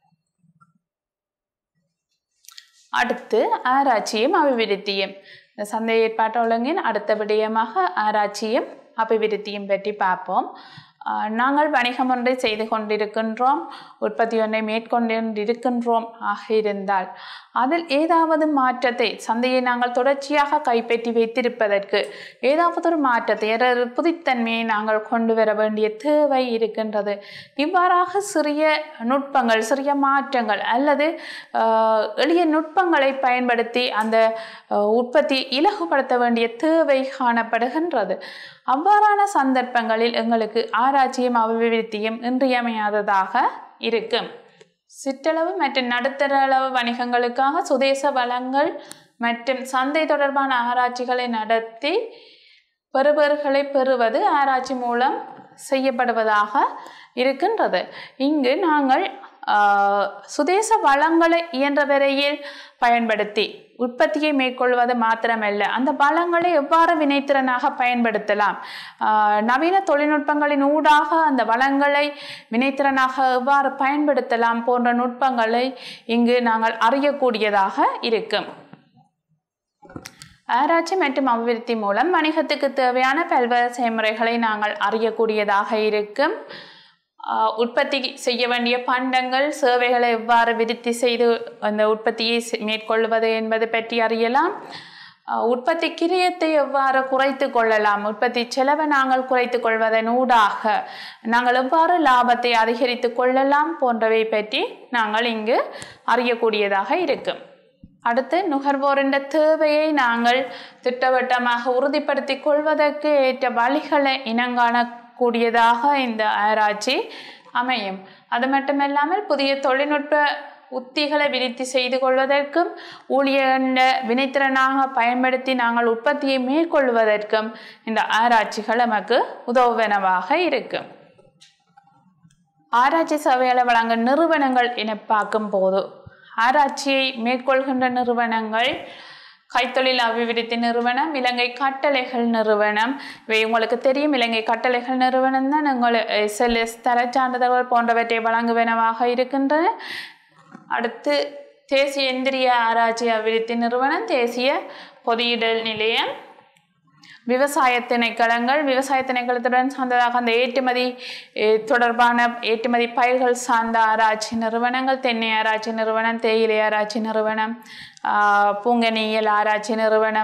அடுத்து ஆராய்ச்சியும் அபிவிருத்தியும் இந்த சந்தை ஏற்பாட்டு ஒழுங்கின் அடுத்த விடயமாக ஆராய்ச்சியும் அபிவிருத்தியும் பற்றி பார்ப்போம் ஆஹ் நாங்கள் வணிகம் ஒன்றை செய்து கொண்டிருக்கின்றோம் உற்பத்தி ஒன்றை மேற்கொண்டிருக்கின்றோம் ஆக இருந்தால் அதில் ஏதாவது மாற்றத்தை சந்தையை நாங்கள் தொடர்ச்சியாக கைப்பற்றி வைத்திருப்பதற்கு ஏதாவது ஒரு மாற்றத்தை ஒரு புதுத்தன்மையை நாங்கள் கொண்டு வர வேண்டிய தேவை இருக்கின்றது இவ்வாறாக சிறிய நுட்பங்கள் சிறிய மாற்றங்கள் அல்லது ஆஹ், எளிய நுட்பங்களை பயன்படுத்தி அந்த ஆஹ், உற்பத்தி இலகுபடுத்த வேண்டிய தேவை காணப்படுகின்றது அவ்வாறான சந்தர்ப்பங்களில் எங்களுக்கு ஆராய்ச்சியும் அபிவிருத்தியும் இன்றியமையாததாக இருக்கும் சிற்றளவு மற்றும் நடுத்தர அளவு வணிகங்களுக்காக சுதேச வளங்கள் மற்றும் சந்தை தொடர்பான ஆராய்ச்சிகளை நடத்தி பெறுபர்களை பெறுவது ஆராய்ச்சி மூலம் செய்யப்படுவதாக இருக்கின்றது இங்கு நாங்கள் ஆஹ், சுதேச வளங்களை இயன்ற வரையில் பயன்படுத்தி உற்பத்தியை மேற்கொள்வது மாத்திரமல்ல அந்த வளங்களை எவ்வாறு வினைத்திறனாக பயன்படுத்தலாம் ஆஹ், நவீன தொழில்நுட்பங்களின் ஊடாக அந்த வளங்களை வினைத்திறனாக எவ்வாறு பயன்படுத்தலாம் போன்ற நுட்பங்களை இங்கு நாங்கள் அறியக்கூடியதாக இருக்கும் ஆராய்ச்சி மற்றும் அபிவிருத்தி மூலம் வணிகத்துக்கு தேவையான பல்வேறு செயல்முறைகளை நாங்கள் அறியக்கூடியதாக இருக்கும் ஆஹ் உற்பத்தி செய்ய வேண்டிய பண்டங்கள் சேவைகளை எவ்வாறு விருத்தி செய்து அந்த உற்பத்தியை செ- மேற்கொள்வது என்பது பற்றி அறியலாம் ஆஹ் உற்பத்தி கிரியத்தை எவ்வாறு குறைத்து கொள்ளலாம் உற்பத்தி செலவை நாங்கள் குறைத்து கொள்வதன் ஊடாக நாங்கள் எவ்வாறு லாபத்தை அதிகரித்து கொள்ளலாம் போன்றவை பற்றி நாங்கள் இங்கு அறியக்கூடியதாக இருக்கும் அடுத்து நுகர்வோரின் தேவையை நாங்கள் திட்டவட்டமாக உறுதிப்படுத்தி கொள்வதற்கு ஏற்ற வழிகளை இனங்காணக்கூடியதாக இந்த ஆராய்ச்சி அமையும் அது மட்டுமல்லாமல் புதிய தொழில்நுட்ப உத்திகளை விருத்தி செய்து கொள்வதற்கும் ஊழியர்களின் வினைத்திறனாக பயன்படுத்தி நாங்கள் உற்பத்தியை மேற்கொள்வதற்கும் இந்த ஆராய்ச்சிகள் நமக்கு உதவுவனவாக இருக்கும் ஆராய்ச்சி சேவைகளை வழங்கும் நிறுவனங்கள் என பார்க்கும்போது ஆராய்ச்சியை மேற்கொள்கின்ற நிறுவனங்கள் கைத்தொழில் அபிவிருத்தி நிறுவனம் இலங்கை கட்டளைகள் நிறுவனம் இவை உங்களுக்கு தெரியும் இலங்கை கட்டளைகள் நிறுவனம் தான் உங்கள் எஸ்எல்எஸ் தரச்சான்றிதழ்கள் போன்றவற்றை வழங்குவனவாக இருக்கின்றன அடுத்து தேசிய இந்திரிய ஆராய்ச்சி அபிவிருத்தி நிறுவனம் தேசிய பொதியிடல் நிலையம் விவசாய திணைக்களங்கள் விவசாய திணைக்களத்துடன் சார்ந்ததாக அந்த ஏற்றுமதி eh, தொடர்பான ஏற்றுமதி பயிர்கள் சார்ந்த ஆராய்ச்சி நிறுவனங்கள் தென்னை ஆராய்ச்சி நிறுவனம் தேயிலை ஆராய்ச்சி நிறுவனம் ஆஹ், பூங்கனியல் ஆராய்ச்சி நிறுவனம்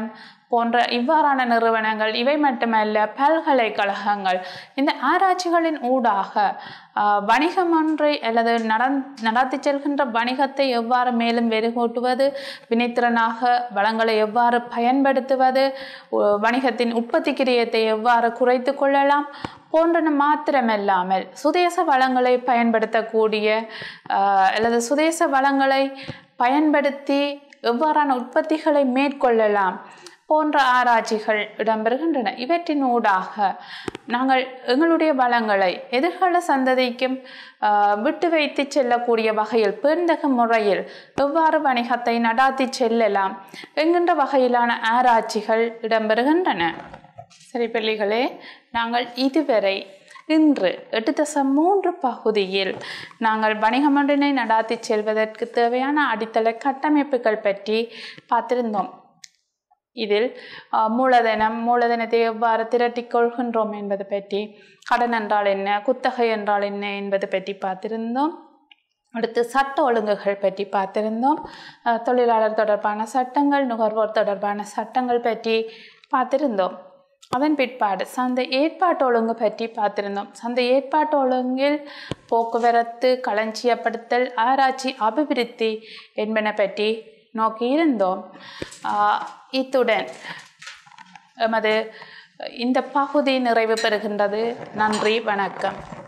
போன்ற இவ்வாறான நிறுவனங்கள் இவை மட்டுமல்ல பல்கலைக்கழகங்கள் இந்த ஆராய்ச்சிகளின் ஊடாக ஆஹ், வணிகம் ஒன்றை அல்லது நடந் நடத்தி செல்கின்ற வணிகத்தை எவ்வாறு மேலும் வெறுகூட்டுவது வினைத்திறனாக வளங்களை எவ்வாறு பயன்படுத்துவது ஒ- வணிகத்தின் உற்பத்தி கிரியத்தை எவ்வாறு குறைத்து கொள்ளலாம் போன்றன மாத்திரமல்லாமல் சுதேச வளங்களை பயன்படுத்தக்கூடிய ஆஹ், அல்லது சுதேச வளங்களை பயன்படுத்தி எவ்வாறான உற்பத்திகளை மேற்கொள்ளலாம் போன்ற ஆராய்ச்சிகள் இடம்பெறுகின்றன இவற்றின் ஊடாக நாங்கள் எங்களுடைய வளங்களை எதிர்கால சந்ததிக்கும் ஆஹ், விட்டு வைத்து செல்லக்கூடிய வகையில் பெருந்தக முறையில் எவ்வாறு வணிகத்தை நடாத்தி செல்லலாம் என்கின்ற வகையிலான ஆராய்ச்சிகள் இடம்பெறுகின்றன சரி பிள்ளைகளே நாங்கள் இதுவரை இன்று எட்டு தசம் மூன்று பகுதியில் நாங்கள் வணிகம் ஒன்றினை நடாத்தி செல்வதற்கு தேவையான அடித்தள கட்டமைப்புகள் பற்றி பார்த்திருந்தோம் இதில் அஹ், மூலதனம் மூலதனத்தை எவ்வாறு திரட்டிக் கொள்கின்றோம் என்பது பற்றி கடன் என்றால் என்ன குத்தகை என்றால் என்ன என்பது பற்றி பார்த்திருந்தோம் அடுத்து சட்ட ஒழுங்குகள் பற்றி பார்த்திருந்தோம் அஹ், தொழிலாளர் தொடர்பான சட்டங்கள் நுகர்வோர் தொடர்பான சட்டங்கள் பற்றி பார்த்திருந்தோம் அதன் பிற்பாடு சந்தை ஏற்பாட்டு ஒழுங்கு பற்றி பார்த்திருந்தோம் சந்தை ஏற்பாட்டு ஒழுங்கில் போக்குவரத்து களஞ்சியப்படுத்தல் ஆராய்ச்சி அபிவிருத்தி என்பன பற்றி நோக்கியிருந்தோம் ஆஹ் இத்துடன் எமது இந்த பகுதி நிறைவு பெறுகின்றது நன்றி வணக்கம்